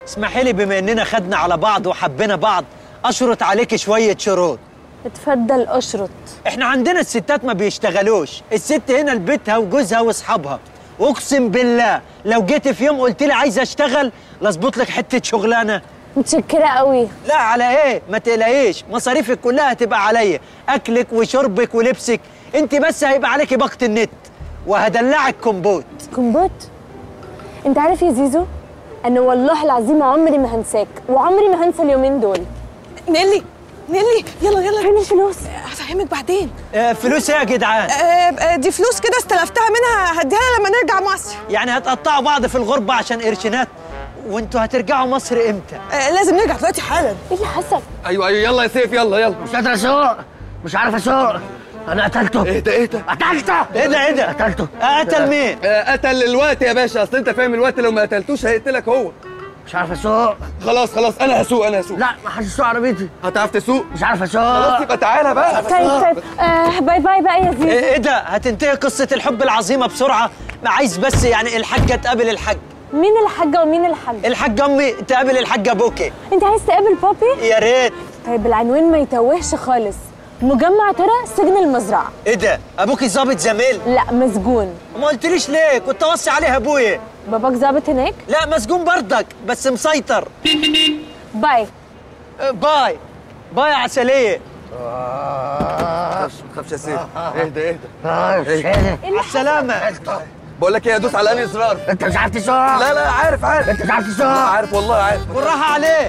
اسمحي لي بما اننا خدنا على بعض وحبينا بعض اشرط عليك شويه شروط اتفضل اشرط احنا عندنا الستات ما بيشتغلوش الست هنا لبيتها وجوزها واصحابها اقسم بالله لو جيت في يوم قلت لي عايز اشتغل لاظبط لك حته شغلانه متشكره قوي لا على ايه ما تقلقيش مصاريفك كلها هتبقى عليا اكلك وشربك ولبسك انت بس هيبقى عليكي باقه النت وهدلعك كومبوت كومبوت انت عارف يا زيزو انا والله العظيم عمري ما هنساك وعمري ما هنسى اليومين دول نيلي نيلي يلا يلا فين الفلوس هفهمك بعدين آه فلوس ايه يا جدعان آه، آه، دي فلوس كده استلفتها منها هديها لما نرجع مصر يعني هتقطعوا بعض في الغربه عشان قرشينات وانتوا هترجعوا مصر امتى آه، لازم نرجع دلوقتي حالا ايه اللي حصل ايوه ايوه يلا يا سيف يلا يلا مش قادر اسوق مش عارف اسوق انا قتلته ايه ده ايه ده قتلته ايه ده ايه ده قتلته آه، قتل مين آه، قتل الوقت يا باشا اصل انت فاهم الوقت لو ما قتلتوش هيقتلك هو مش عارف اسوق خلاص خلاص انا هسوق انا هسوق لا ما حدش يسوق عربيتي هتعرف تسوق مش عارف خلاص اسوق يبقى تعالى بقى طيب طيب آه باي باي بقى يا زيزو ايه إيه ده هتنتهي قصه الحب العظيمه بسرعه ما عايز بس يعني الحاجه تقابل الحاج مين الحاجه ومين الحاج الحاجه امي تقابل الحاجه بوكي انت عايز تقابل بابي يا ريت طيب العنوان ما يتوهش خالص مجمع ترى سجن المزرعه ايه ده ابوكي ظابط زميل لا مسجون ما قلتليش ليه كنت اوصي عليه ابويا باباك ظابط هناك لا مسجون بردك بس مسيطر باي آه، باي باي يا عسليه ما تخافش يا سيف اهدى اهدى ايه مع السلامه بقول لك ايه يا دوس على انهي زرار انت مش عارف تسوق لا لا عارف عارف انت مش عارف والله تسوق عارف والله عارف بالراحه عليه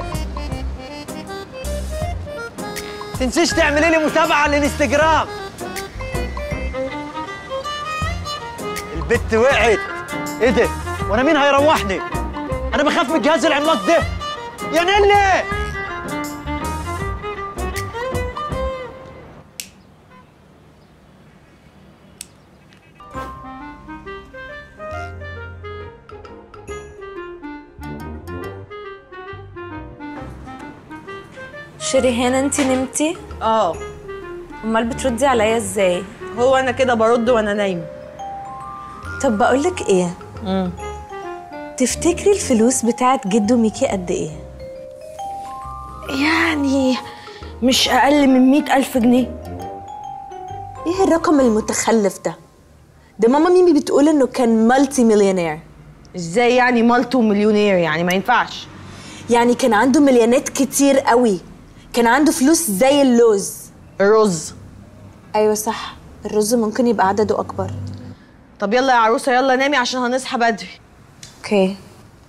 تنسيش تعملي لي متابعه على الانستجرام البت وقعت ايه ده وانا مين هيروحني انا بخاف من الجهاز العملاق ده يا نيلي شريهان انت نمتي اه امال بتردي عليا ازاي هو انا كده برد وانا نايم طب بقولك ايه تفتكري الفلوس بتاعت جدو ميكي قد ايه يعني مش اقل من مئة الف جنيه ايه الرقم المتخلف ده ده ماما ميمي بتقول انه كان مالتي مليونير ازاي يعني مالتو مليونير يعني ما ينفعش يعني كان عنده مليونات كتير قوي كان عنده فلوس زي اللوز الرز ايوه صح الرز ممكن يبقى عدده اكبر طب يلا يا عروسه يلا نامي عشان هنصحى بدري اوكي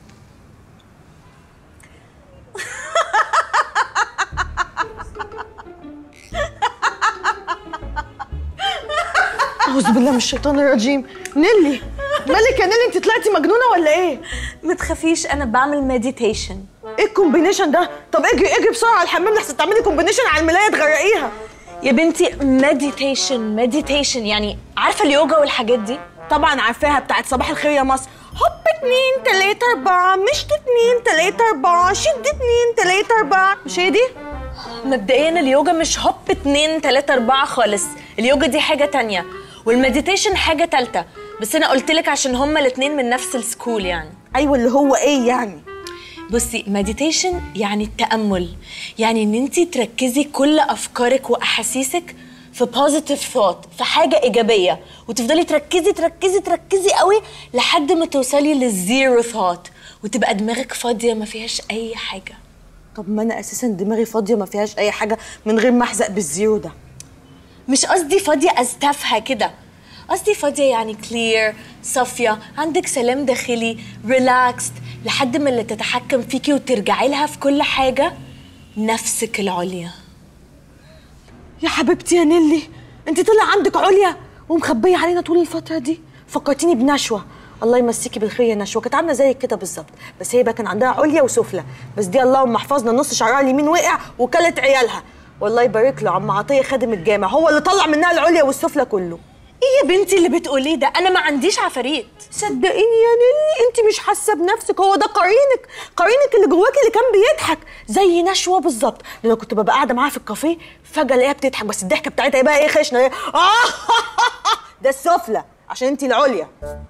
اعوذ بالله من الشيطان الرجيم نيلي مالك يا نيلي انت طلعتي مجنونه ولا ايه ما تخافيش انا بعمل مديتيشن ايه الكومبينيشن ده طب اجري اجري بسرعه على الحمام لحسن تعملي كومبينيشن على الملايه تغرقيها يا بنتي مديتيشن مديتيشن يعني عارفه اليوجا والحاجات دي طبعا عارفاها بتاعت صباح الخير يا مصر هوب اتنين تلاتة أربعة مشت اتنين تلاتة أربعة شد اتنين تلاتة أربعة مش هي دي؟ مبدئيا اليوجا مش هوب اتنين تلاتة أربعة خالص اليوجا دي حاجة تانية والمديتيشن حاجة تالتة بس أنا قلتلك عشان هما الاتنين من نفس السكول يعني أيوة اللي هو إيه يعني؟ بصي مديتيشن يعني التأمل يعني ان انت تركزي كل افكارك واحاسيسك في بوزيتيف ثوت في حاجة إيجابية وتفضلي تركزي تركزي تركزي قوي لحد ما توصلي للزيرو ثوت وتبقى دماغك فاضية ما فيهاش أي حاجة طب ما أنا أساسا دماغي فاضية ما فيهاش أي حاجة من غير ما أحزق بالزيرو ده مش قصدي فاضية أستفها كده قصدي فاضية يعني كلير صافية عندك سلام داخلي ريلاكسد لحد ما اللي تتحكم فيكي وترجعي لها في كل حاجة نفسك العليا يا حبيبتي يا نيلي أنت طلع عندك عليا ومخبية علينا طول الفترة دي فكرتيني بنشوة الله يمسيكي بالخير يا نشوة كانت عاملة زيك كده بالظبط بس هي بقى كان عندها عليا وسفلى بس دي اللهم احفظنا نص شعرها اليمين وقع وكلت عيالها والله يبارك له عم عطيه خادم الجامع هو اللي طلع منها العليا والسفلى كله ايه يا بنتي اللي بتقوليه ده انا ما عنديش عفاريت صدقيني يا نيلي انت مش حاسه بنفسك هو ده قرينك قرينك اللي جواكي اللي كان بيضحك زي نشوه بالظبط لما كنت ببقى قاعده معاها في الكافيه فجاه الاقيها بتضحك بس الضحكه بتاعتها بقى ايه خشنه ايه آه ده السفلى عشان انت العليا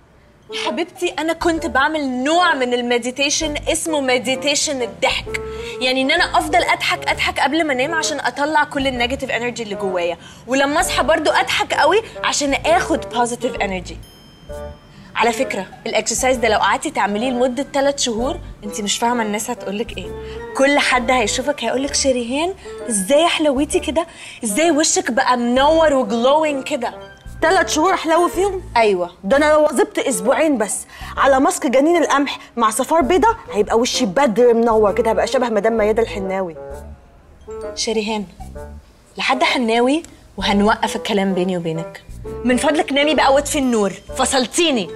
يا حبيبتي انا كنت بعمل نوع من المديتيشن اسمه مديتيشن الضحك يعني ان انا افضل اضحك اضحك قبل ما انام عشان اطلع كل النيجاتيف انرجي اللي جوايا ولما اصحى برضو اضحك قوي عشان اخد بوزيتيف انرجي على فكره الاكسرسايز ده لو قعدتي تعمليه لمده 3 شهور انت مش فاهمه الناس هتقولك ايه كل حد هيشوفك هيقولك شريهان ازاي حلويتي كده ازاي وشك بقى منور وجلوينج كده ثلاث شهور احلو فيهم ايوه ده انا لو واظبت اسبوعين بس على ماسك جنين القمح مع صفار بيضه هيبقى وشي بدر منور كده هبقى شبه مدام ميادة الحناوي شريهان لحد حناوي وهنوقف الكلام بيني وبينك من فضلك نامي بقى واطفي النور فصلتيني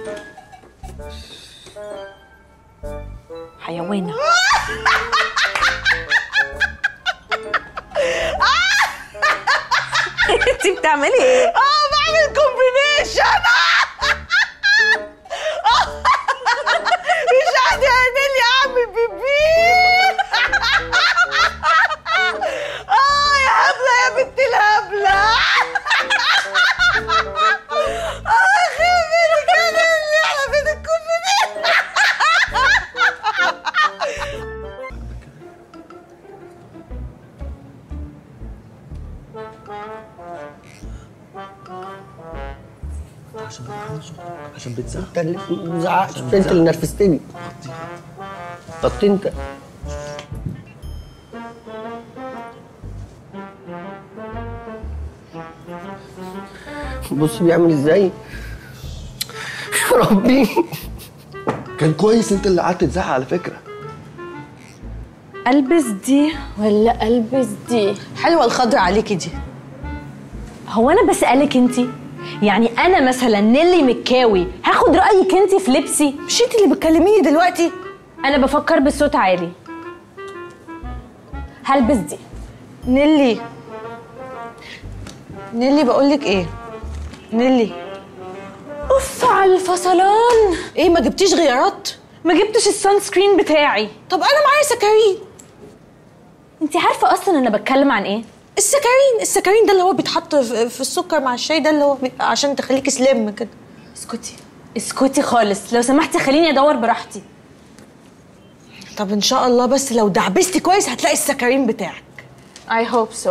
حيوانة انتي بتعملي ايه؟ اه بعمل كومبينيشن مش قاعد يعمل يا عم بيبي اه يا هبله يا بنت الهبله اه خير كده اللي على بيت الكومبينيشن عشان بتزعق انت اللي ما تزعقش انت اللي نرفزتني طب انت بص بيعمل ازاي يا ربي كان كويس انت اللي قعدت تزعق على فكره البس دي ولا البس دي حلوه الخضر عليكي دي هو انا بسالك انت يعني انا مثلا نيلي مكاوي هاخد رايك انت في لبسي مش انت اللي بتكلميني دلوقتي انا بفكر بصوت عالي هلبس دي نيلي نيلي بقولك ايه نيلي اوف على الفصلان ايه ما جبتيش غيارات ما جبتش السان سكرين بتاعي طب انا معايا سكرين انت عارفه اصلا انا بتكلم عن ايه السكرين السكرين ده اللي هو بيتحط في في السكر مع الشاي ده اللي هو بيبقى عشان تخليكي سليم كده اسكتي اسكتي خالص لو سمحتي خليني ادور براحتي طب ان شاء الله بس لو دعبستي كويس هتلاقي السكرين بتاعك I hope so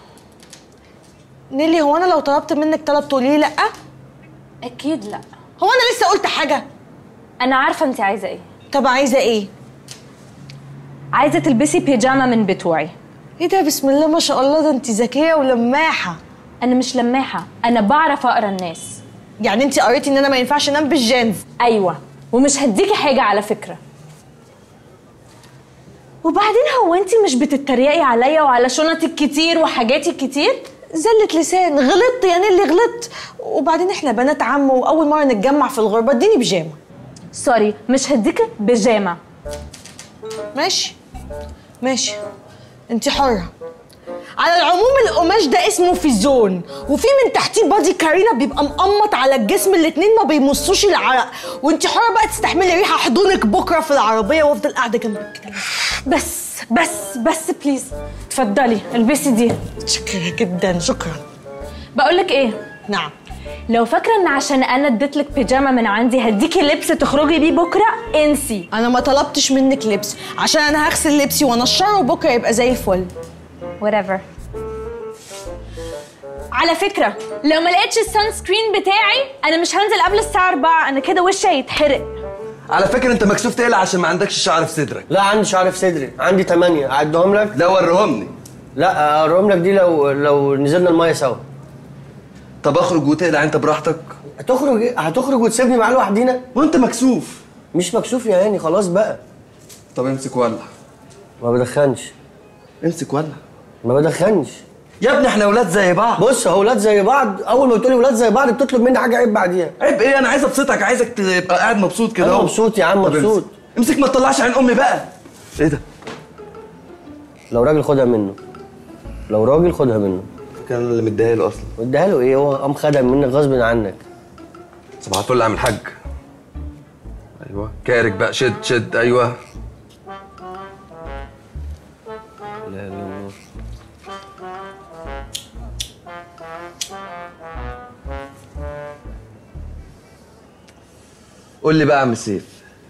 نيلي هو انا لو طلبت منك طلب تقولي لي لا اكيد لا هو انا لسه قلت حاجه انا عارفه انت عايزه ايه طب عايزه ايه عايزه تلبسي بيجاما من بتوعي ايه ده بسم الله ما شاء الله ده انت ذكيه ولماحه انا مش لماحه انا بعرف اقرا الناس يعني انت قريتي ان انا ما ينفعش انام بالجينز ايوه ومش هديكي حاجه على فكره وبعدين هو انت مش بتتريقي عليا وعلى شنطي الكتير وحاجاتي الكتير زلة لسان غلطت يا نيلي غلطت وبعدين احنا بنات عم واول مره نتجمع في الغربه اديني بيجامه سوري مش هديكي بيجامه ماشي ماشي انت حره على العموم القماش ده اسمه فيزون وفي من تحتيه بادي كارينا بيبقى مقمط على الجسم الاتنين ما بيمصوش العرق وانت حره بقى تستحملي ريحه احضنك بكره في العربيه وافضل قاعده جنبك كده بس بس بس بليز اتفضلي البسي دي شكرا جدا شكرا بقولك ايه نعم لو فاكره ان عشان انا اديتلك بيجاما من عندي هديكي لبس تخرجي بيه بكره انسي انا ما طلبتش منك لبس عشان انا هغسل لبسي وانشره وبكره يبقى زي الفل whatever على فكرة لو ما لقيتش السان سكرين بتاعي أنا مش هنزل قبل الساعة 4 أنا كده وشي هيتحرق على فكره انت مكسوف تقلع عشان ما عندكش شعر في صدرك لا عندي شعر في صدري عندي ثمانية أعدهم لك لا وريهمني لا أوريهم لك دي لو لو نزلنا المية سوا طب اخرج وتقلع انت براحتك هتخرج إيه؟ هتخرج وتسيبني معاه لوحدينا وانت مكسوف مش مكسوف يا هاني خلاص بقى طب امسك ولع ما بدخنش امسك ولع ما بدخنش يا ابني احنا ولاد زي بعض بص هو ولاد زي بعض اول ما تقولي ولاد زي بعض بتطلب مني حاجه عيب بعديها عيب ايه انا عايز ابسطك عايزك تبقى قاعد مبسوط كده أنا اهو. مبسوط يا عم، طب مبسوط. امسك. امسك ما تطلعش عين امي بقى ايه ده لو راجل خدها منه لو راجل خدها منه كان أنا اللي مديها له اصلا اديها له ايه هو قام خدها منك غصب عنك صباح الفل يا عم الحاج ايوه كارك بقى شد شد ايوه لا لا لا قول لي بقى يا عم سيف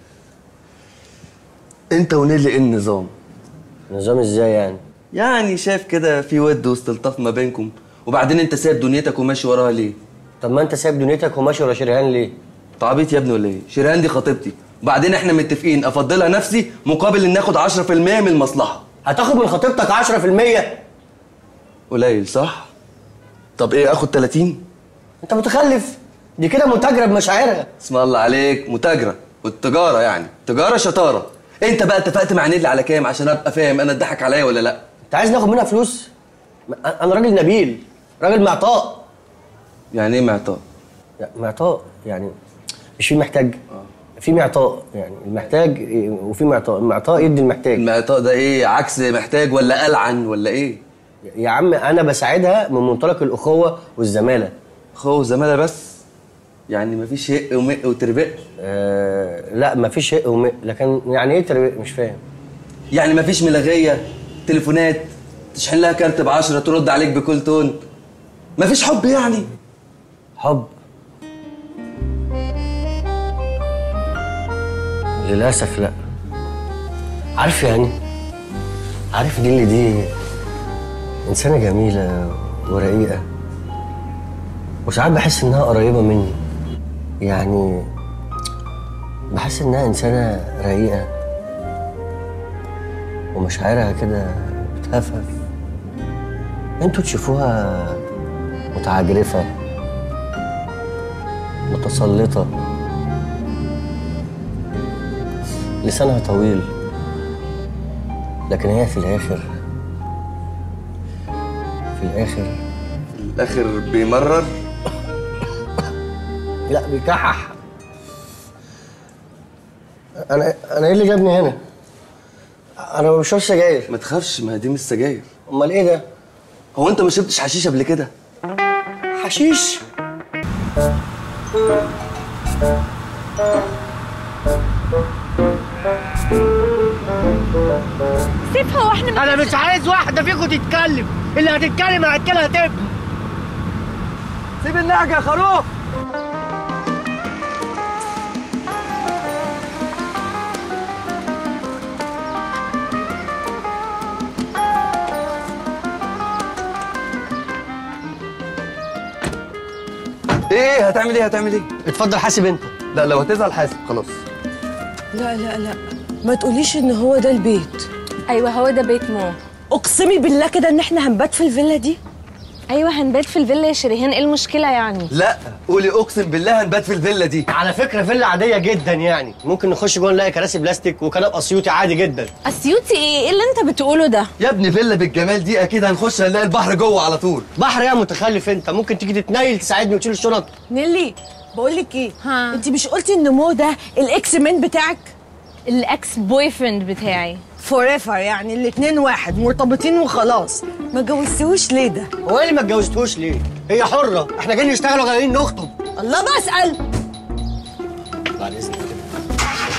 انت ونيلي ايه النظام نظام ازاي يعني يعني شايف كده في ود واستلطاف ما بينكم وبعدين انت سايب دنيتك وماشي وراها ليه طب ما انت سايب دنيتك وماشي ورا شريهان ليه انت عبيط يا ابني ولا ايه شيرين دي خطيبتي وبعدين احنا متفقين افضلها نفسي مقابل ان اخد 10% من المصلحه هتاخد من خطيبتك 10% قليل صح طب ايه اخد 30 انت متخلف دي كده متاجره بمشاعرها اسم الله عليك متاجره والتجاره يعني تجاره شطاره انت بقى اتفقت مع نيلي على كام عشان ابقى فاهم انا اتضحك عليا ولا لا انت عايز ناخد منها فلوس ما- انا راجل نبيل راجل معطاء يعني ايه معطاء لا، معطاء يعني مش في محتاج في معطاء يعني المحتاج إيه، وفي معطاء المعطاء يدي المحتاج المعطاء ده ايه عكس محتاج ولا ألعن ولا ايه يا عم انا بساعدها من منطلق الاخوه والزماله خو زمالة بس يعني مفيش هق ومق وتربق آه لا مفيش هق ومق لكن يعني ايه تربية مش فاهم يعني مفيش ملغية تليفونات تشحن لها كارت بعشرة ترد عليك بكل تون مفيش حب يعني حب للاسف لا عارف يعني عارف دي اللي دي انسانه جميله ورقيقه وساعات بحس انها قريبه مني يعني بحس انها انسانه رقيقه ومشاعرها كده بتهفف انتوا تشوفوها متعجرفه متسلطة لسانها طويل لكن هي في الآخر في الآخر الآخر بيمرر لا بيكحح أنا أنا إيه اللي جابني هنا؟ أنا ما بشربش سجاير ما تخافش ما دي مش سجاير أمال إيه ده؟ هو انت ما شربتش حشيش قبل كده حشيش سيف هو احنا انا مش عايز واحده فيكم تتكلم اللي هتتكلم هاكلها تب سيب النعجه يا خروف ايه هتعمل ايه هتعمل ايه اتفضل حاسب أنت لا لو هتزعل حاسب خلاص لا لا لا ما تقوليش ان هو ده البيت ايوه هو ده بيت مو اقسمي بالله كده ان احنا هنبات في الفيلا دي ايوه هنبات في الفيلا يا شريهان ايه المشكله يعني لا قولي اقسم بالله هنبات في الفيلا دي على فكرة فيلا عادية جدا يعني ممكن نخش جوه نلاقي كراسي بلاستيك وكنب أسيوطي عادي جدا اسيوطي ايه ايه اللي انت بتقوله ده يا ابني فيلا بالجمال دي اكيد هنخش هنلاقي البحر جوه على طول بحر يا متخلف انت ممكن تيجي تتنيل تساعدني وتشيل الشنط نيلي بقول لك ايه ها. انت مش قلتي ان مو ده الاكس مان بتاعك الاكس بوي فريند بتاعي فور ايفر يعني الاتنين واحد مرتبطين وخلاص ما جوزتوش ليه ده هو ايه اللي ما اتجوزتوش ليه؟ هي حرة احنا جايين نشتغل وجايين نخطب الله بسأل بعد اذنك كده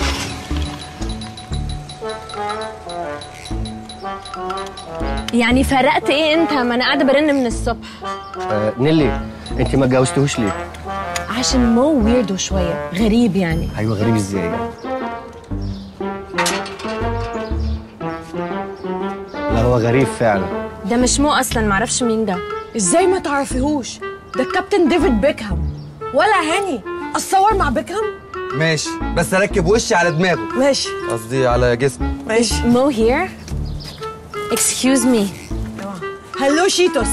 يعني فرقت ايه انت ما انا قاعده برن من الصبح آه نيلي انت ما اتجوزتوش ليه؟ عشان مو ويردو شويه غريب يعني ايوه غريب ازاي؟ لا هو غريب فعلا ده مش مو اصلا معرفش مين ده ازاي ما تعرفيهوش ده الكابتن ديفيد بيكهام ولا هاني اتصور مع بيكهام ماشي بس اركب وشي على دماغه ماشي قصدي على جسمي ماشي مو هير excuse me هلو شيتوس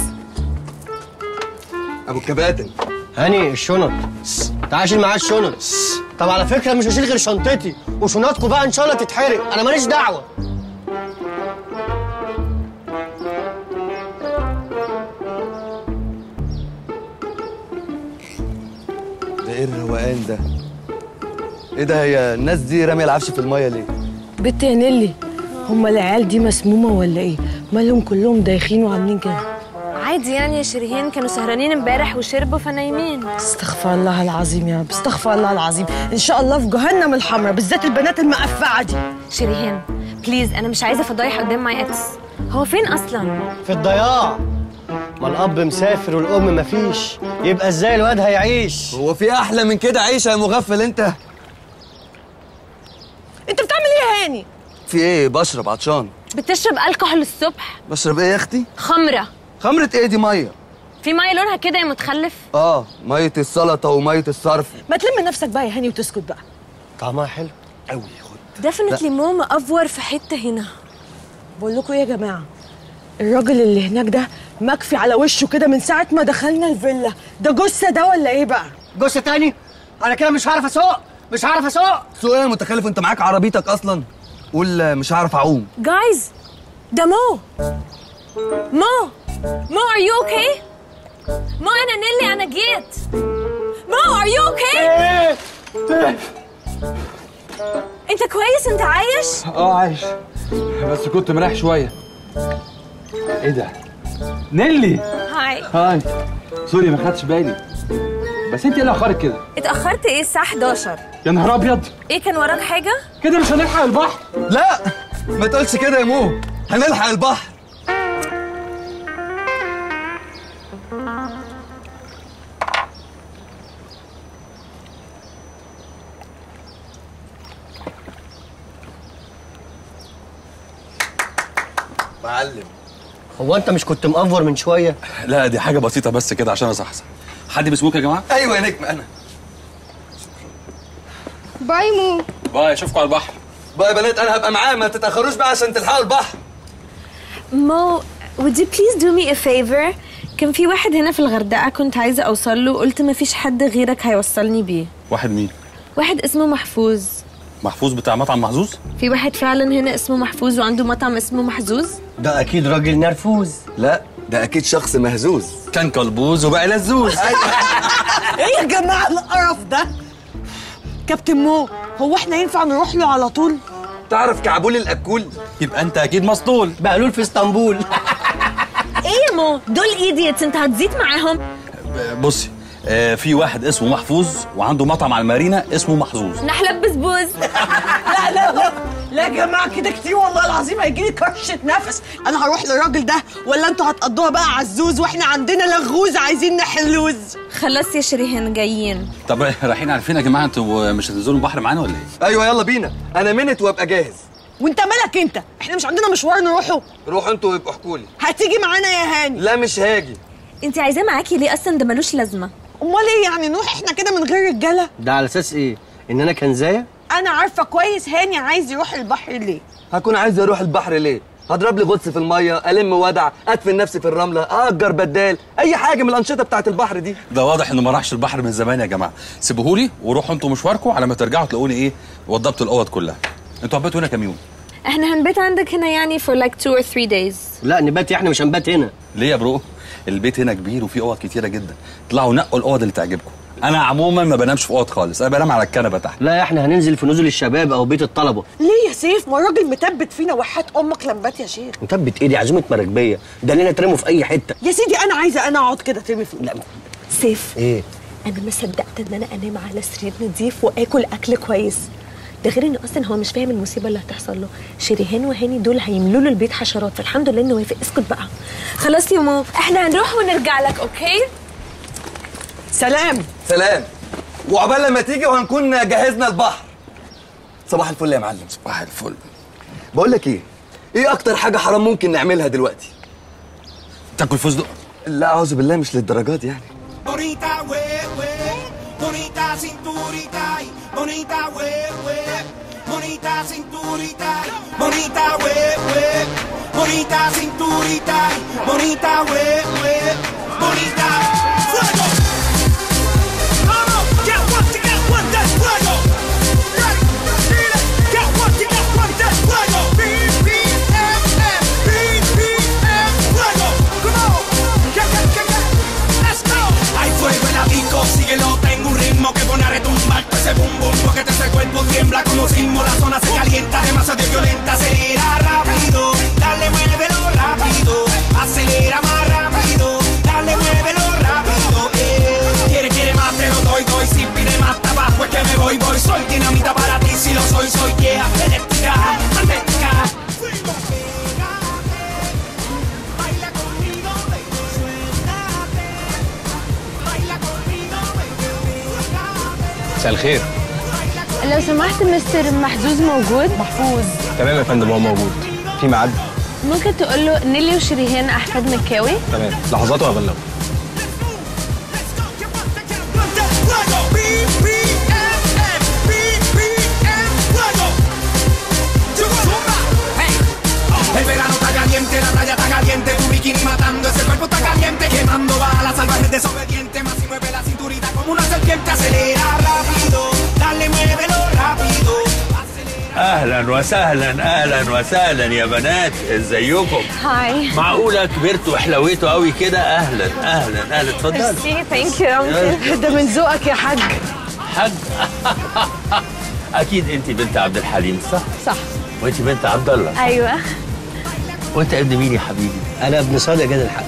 ابو الكباتن هاني الشنط تعال شيل معاه الشنط طب على فكره مش هشيل غير شنطتي وشنطكم بقى ان شاء الله تتحرق انا ماليش دعوه ده ايه الروقان ده ايه ده هي الناس دي راميه العفش في الميه ليه بنت يا نيلي هما العيال دي مسمومه ولا ايه مالهم كلهم دايخين وعاملين كده عادي يعني يا شريهان كانوا سهرانين امبارح وشربوا فنايمين استغفر الله العظيم يا رب استغفر الله العظيم ان شاء الله في جهنم الحمراء بالذات البنات المقفعه دي شريهان بليز انا مش عايزه فضايح قدام ماي اكس هو فين اصلا في الضياع ما الاب مسافر والام مفيش يبقى ازاي الواد هيعيش هو في احلى من كده عيشه يا مغفل انت هاني في ايه بشرب عطشان بتشرب الكحول الصبح بشرب ايه يا اختي خمره خمرة ايه دي ميه في ميه لونها كده يا متخلف اه ميه السلطه وميه الصرف ما تلم نفسك بقى يا هاني وتسكت بقى طعمها حلو قوي خد ديفنتلي ماما افور في حته هنا بقول لكم ايه يا جماعه الراجل اللي هناك ده مكفي على وشه كده من ساعه ما دخلنا الفيلا ده جثه ده ولا ايه بقى جثه تاني انا كده مش هعرف اسوق مش هعرف اسوق سؤال يا متخلف انت معاك عربيتك اصلا قول آه، مش هعرف اعوم جايز ده مو مو مو ار يو اوكي مو انا نيلي انا جيت مو ار يو اوكي انت كويس انت عايش اه عايش بس كنت مريح شويه ايه ده نيلي هاي هاي سوري ما خدتش بالي بس انت ايه اللي اخرك كده اتاخرت ايه الساعه 11 يا نهار ابيض ايه كان وراك حاجه كده مش هنلحق البحر لا ما تقولش كده يا مو هنلحق البحر معلم هو انت مش كنت مأفور من شويه لا دي حاجة بسيطة بس كده عشان أصحصح حد بيسموك يا جماعة؟ ايوه يا نجم انا باي مو باي أشوفكم على البحر بقى يا بنات انا هبقى معاه ما تتاخروش بقى عشان تلحقوا البحر مو would you please do me a favor كان في واحد هنا في الغردقه كنت عايزه اوصل له قلت مفيش حد غيرك هيوصلني بيه واحد مين؟ واحد اسمه محفوظ محفوظ بتاع مطعم محظوظ؟ في واحد فعلا هنا اسمه محفوظ وعنده مطعم اسمه محظوظ ده اكيد راجل نرفوز لا ده اكيد شخص مهزوز كان كلبوز وبقى لزوز ايه يا جماعه القرف ده كابتن مو هو احنا ينفع نروح له على طول تعرف كعبول الاكول يبقى أنت أكيد مسطول بقلول في اسطنبول ايه يا مو دول ايديتس انت هتزيد معاهم بصي آه في واحد اسمه محفوظ وعنده مطعم على المارينا اسمه محظوظ نحلب بسبوز لا لا لا لا يا جماعه كده كتير والله العظيم هيجيلي كرشه نفس انا هروح للراجل ده ولا انتوا هتقضوها بقى عزوز واحنا عندنا لغوز عايزين نحلوز خلاص يا شريهان جايين طب رايحين عارفين يا جماعة أنتوا مش هتنزلوا البحر معانا ولا إيه؟ ايوه يلا بينا انا منت وابقى جاهز وانت مالك انت احنا مش عندنا مشوار نروحه روحوا انتوا ويبقوا احكوا لي هتيجي معانا يا هاني لا مش هاجي انت عايزاه معاكي ليه اصلا ده ملوش لازمه امال ايه يعني نروح احنا كده من غير رجاله ده على اساس ايه ان انا كنزايه انا عارفه كويس هاني عايز يروح البحر ليه هكون عايز اروح البحر ليه هضرب لي غطس في الميه الم ودع ادفن نفسي في الرمله اجر بدال اي حاجه من الانشطه بتاعت البحر دي ده واضح إنه ما راحش البحر من زمان يا جماعة سيبوهولي وروحوا أنتوا مشواركم على ما ترجعوا تلاقوني إيه وضبت الأوض كلها أنتوا هباتوا هنا كام يوم؟ احنا هنبات عندك هنا يعني for like two or three days لا نبات احنا مش هنبات هنا ليه يا برو؟ البيت هنا كبير وفيه اوض كتيره جدا طلعوا نقوا الاوض اللي تعجبكم انا عموما ما بنامش في اوض خالص انا بنام على الكنبه تحت لا احنا هننزل في نزل الشباب او بيت الطلبه ليه يا سيف ما الراجل متبت فينا وحات امك لمبات يا شيخ مثبت ايدي عزومه مراكبيه ده لينا ترموا في اي حته يا سيدي انا عايزه انا اقعد كده ترمي في لا سيف ايه انا ما صدقت ان انا انام على سرير نضيف واكل اكل كويس ده غير ان اصلا هو مش فاهم المصيبه اللي هتحصل له شريهان وهاني دول هيملوا له البيت حشرات فالحمد لله انه وافق اسكت بقى خلاص يا مو احنا هنروح ونرجع لك اوكي سلام سلام وعقبال لما تيجي وهنكون جهزنا البحر صباح الفل يا معلم صباح الفل بقول لك ايه ايه اكتر حاجه حرام ممكن نعملها دلوقتي تاكل فستق لا اعوذ بالله مش للدرجات يعني Bonita, we, we, bonita cinturita, y bonita, we, we, bonita cinturita, y bonita, we, we, bonita cinturita, y bonita, we, we, bonita. Fuego! Vamos, get one, to get one, that's fuego! Right, feel it, get one, to get one, that's fuego! BPMM, BPM, fuego! Come on, get, get, get, get, let's go! Hay fuego en la disco, síguelo, tengo un ritmo que pone a retumbar todo ese bum bum, porque te el cuerpo tiembla como sismo, la zona se calienta, demasiado violenta, acelera rápido, dale, muévelo rápido, acelera más rápido, dale, muévelo rápido, eh. Quiere, quiere más, te lo doy, doy, si pide más tabaco es que me voy, voy, soy dinamita para ti, si lo soy, soy yeah, eléctrica, magnética. Fuego, pégate, baila conmigo, baby, suéltate, baila conmigo, baby, pégate. مساء الخير لو سمحت مستر محظوظ موجود محفوظ تمام يا فندم هو موجود في ميعاد ممكن تقول له نيلي وشريهان احفاد مكاوي تمام لحظات وهبلغه Fuego. BPMF, BPM, fuego. Zumba. Hey. El verano está caliente, la playa está caliente, tu bikini matando, ese cuerpo está caliente, quemando balas salvajes desobediente, más si mueve la cinturita como una serpiente, acelera rápido, dale, muévelo rápido. اهلا وسهلا اهلا وسهلا يا بنات ازيكم هاي معقوله كبرتوا وحلويتوا قوي كده اهلا اهلا اهلا اتفضل ميرسي ثانك يو ده من ذوقك يا حاج حاج اكيد انت بنت عبد الحليم صح صح وانت بنت عبد الله ايوه وانت ابن مين يا حبيبي انا ابن صادق جاد الحق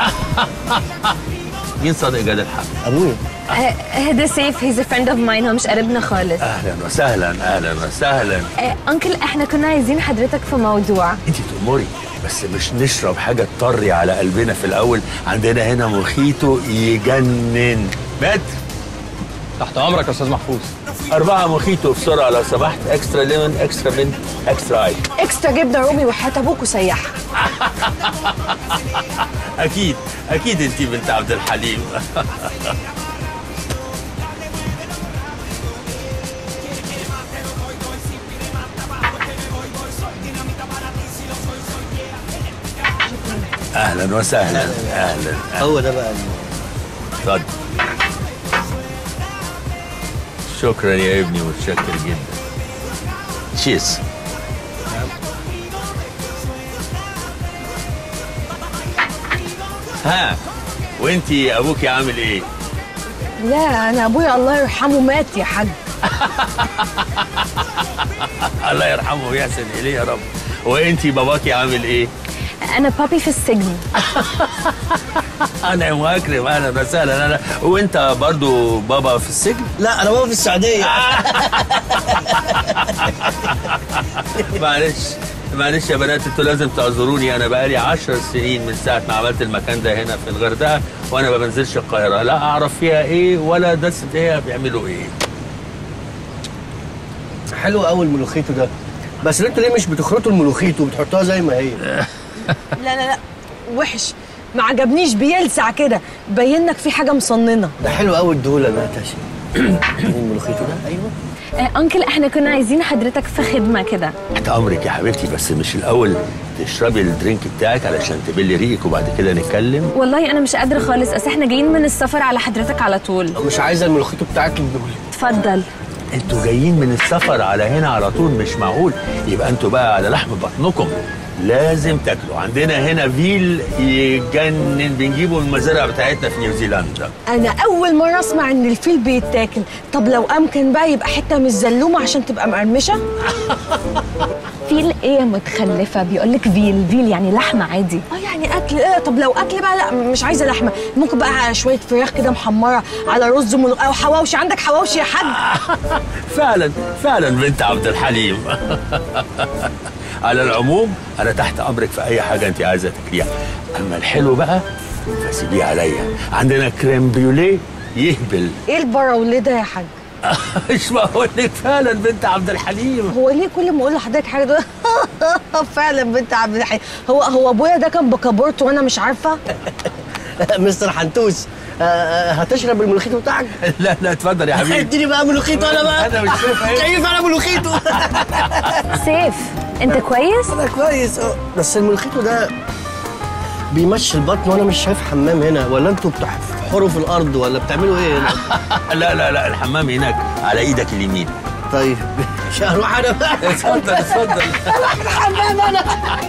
مين صادق جاد الحق ابويا هدى سيف هيز فريند اوف ماين هو مش قريبنا خالص اهلا وسهلا اهلا وسهلا انكل احنا كنا عايزين حضرتك في موضوع انت تأمري بس مش نشرب حاجه تطري على قلبنا في الاول عندنا هنا مخيطو يجنن مات تحت امرك يا استاذ محفوظ أربعة مخيطو بسرعة لو سمحت اكسترا ليمون اكسترا منت اكسترا اي اكسترا جبنه رومي وحياه ابوك وسيحها أكيد أكيد أنت بنت عبد الحليم أهلا وسهلا أهلا هو ده بقى اتفضل شكرا يا ابني متشكر جدا تشيز ها وانتي ابوكي عامل ايه لا انا ابويا الله يرحمه مات يا حاج الله يرحمه ويحسن اليه يا رب وانتي باباكي عامل ايه انا بابي في السجن انا مكرم اهلا وسهلا انا وانت برضو بابا في السجن لا انا بابا في السعوديه معلش معلش يا بنات انتوا لازم تعذروني انا بقالي عشر سنين من ساعه ما عملت المكان ده هنا في الغردقه وانا ما بنزلش القاهره لا اعرف فيها ايه ولا دست هي بيعملوا ايه حلو قوي الملوخيتو ده بس انتوا ليه مش بتخرطوا الملوخيتو وبتحطوها زي ما هي لا لا لا وحش ما عجبنيش بيلسع كده باين لك في حاجه مصننه ده حلو قوي الدوله ده تاشي الملوخيتو ده ايوه انكل احنا كنا عايزين حضرتك في خدمه كده تحت امرك يا حبيبتي بس مش الاول تشربي الدرينك بتاعك علشان تبلي ريقك وبعد كده نتكلم والله انا مش قادره خالص اصل احنا جايين من السفر على حضرتك على طول مش عايزه الملوخيتو بتاعك الدولي اتفضل انتوا جايين من السفر على هنا على طول مش معقول يبقى انتوا بقى على لحم بطنكم لازم تاكلوا عندنا هنا فيل يجنن بنجيبه من المزارع بتاعتنا في نيوزيلندا انا اول مره اسمع ان الفيل بيتاكل طب لو امكن بقى يبقى حته مش زلومه عشان تبقى مقرمشه فيل ايه يا متخلفه بيقول لك فيل فيل يعني لحمه عادي اه يعني اكل ايه طب لو اكل بقى لا مش عايزه لحمه ممكن بقى شويه فراخ كده محمره على رز وملوخ او حواوشي عندك حواوشي يا حاج فعلا فعلا بنت عبد الحليم على العموم انا تحت امرك في اي حاجه انت عايزه تاكليها اما الحلو بقى فسيبيه عليا عندنا كريم بريوليه يهبل ايه البراوليه ده يا حاج مش بقول لك فعلا بنت عبد الحليم هو ليه كل ما اقول لحضرتك حاجه ده فعلا بنت عبد الحليم هو هو ابويا ده كان بكابورت وانا مش عارفه مستر حنتوس آه، آه، هتشرب الملوخيتو بتاعك لا لا اتفضل يا حبيبي اديني بقى ملوخيتو انا بقى انا مش شايف ايه كيف انا ملوخيتو سيف انت كويس انا كويس اه بس الملوخيتو ده بيمشي البطن وانا مش شايف حمام هنا ولا انتوا بتحفروا في الارض ولا بتعملوا ايه هنا لا لا لا الحمام هناك على ايدك اليمين طيب مش هروح انا بقى اتفضل اتفضل الحمام انا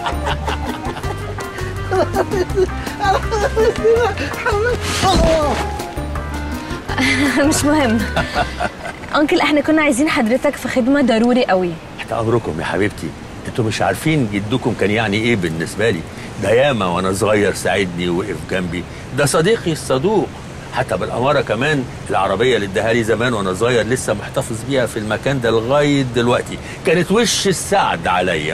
مش مهم انكل احنا كنا عايزين حضرتك في خدمه ضروري قوي تحت امركم يا حبيبتي انتوا مش عارفين جدكم كان يعني ايه بالنسبه لي ده ياما وانا صغير ساعدني ووقف جنبي ده صديقي الصدوق حتى بالاماره كمان العربيه اللي اداها لي زمان وانا صغير لسه محتفظ بيها في المكان ده لغايه دلوقتي كانت وش السعد عليا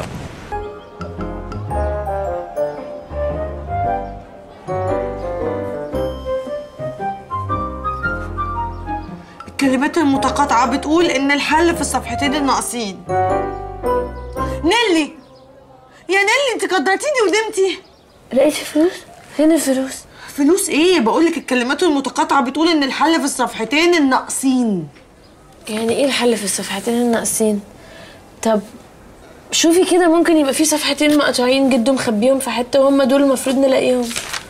اتكلم الكلمات المتقاطعة بتقول إن الحل في الصفحتين الناقصين نيلي يا نيلي انت قدرتيني ونمتي لقيتي فلوس فين الفلوس فلوس ايه بقولك الكلمات المتقاطعة بتقول إن الحل في الصفحتين الناقصين يعني ايه الحل في الصفحتين الناقصين طب شوفي كده ممكن يبقى في صفحتين مقطوعين جده مخبيهم في حته وهم دول المفروض نلاقيهم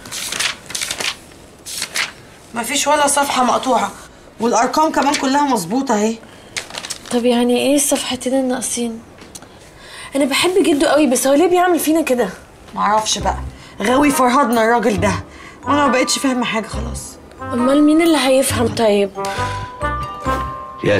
مفيش ولا صفحة مقطوعة والأرقام كمان كلها مظبوطة اهي طب يعني ايه الصفحتين الناقصين انا بحب جده قوي بس هو ليه بيعمل فينا كده معرفش بقى غاوي فرهدنا الراجل ده وانا ما بقتش فاهمة حاجة خلاص امال مين اللي هيفهم طيب يا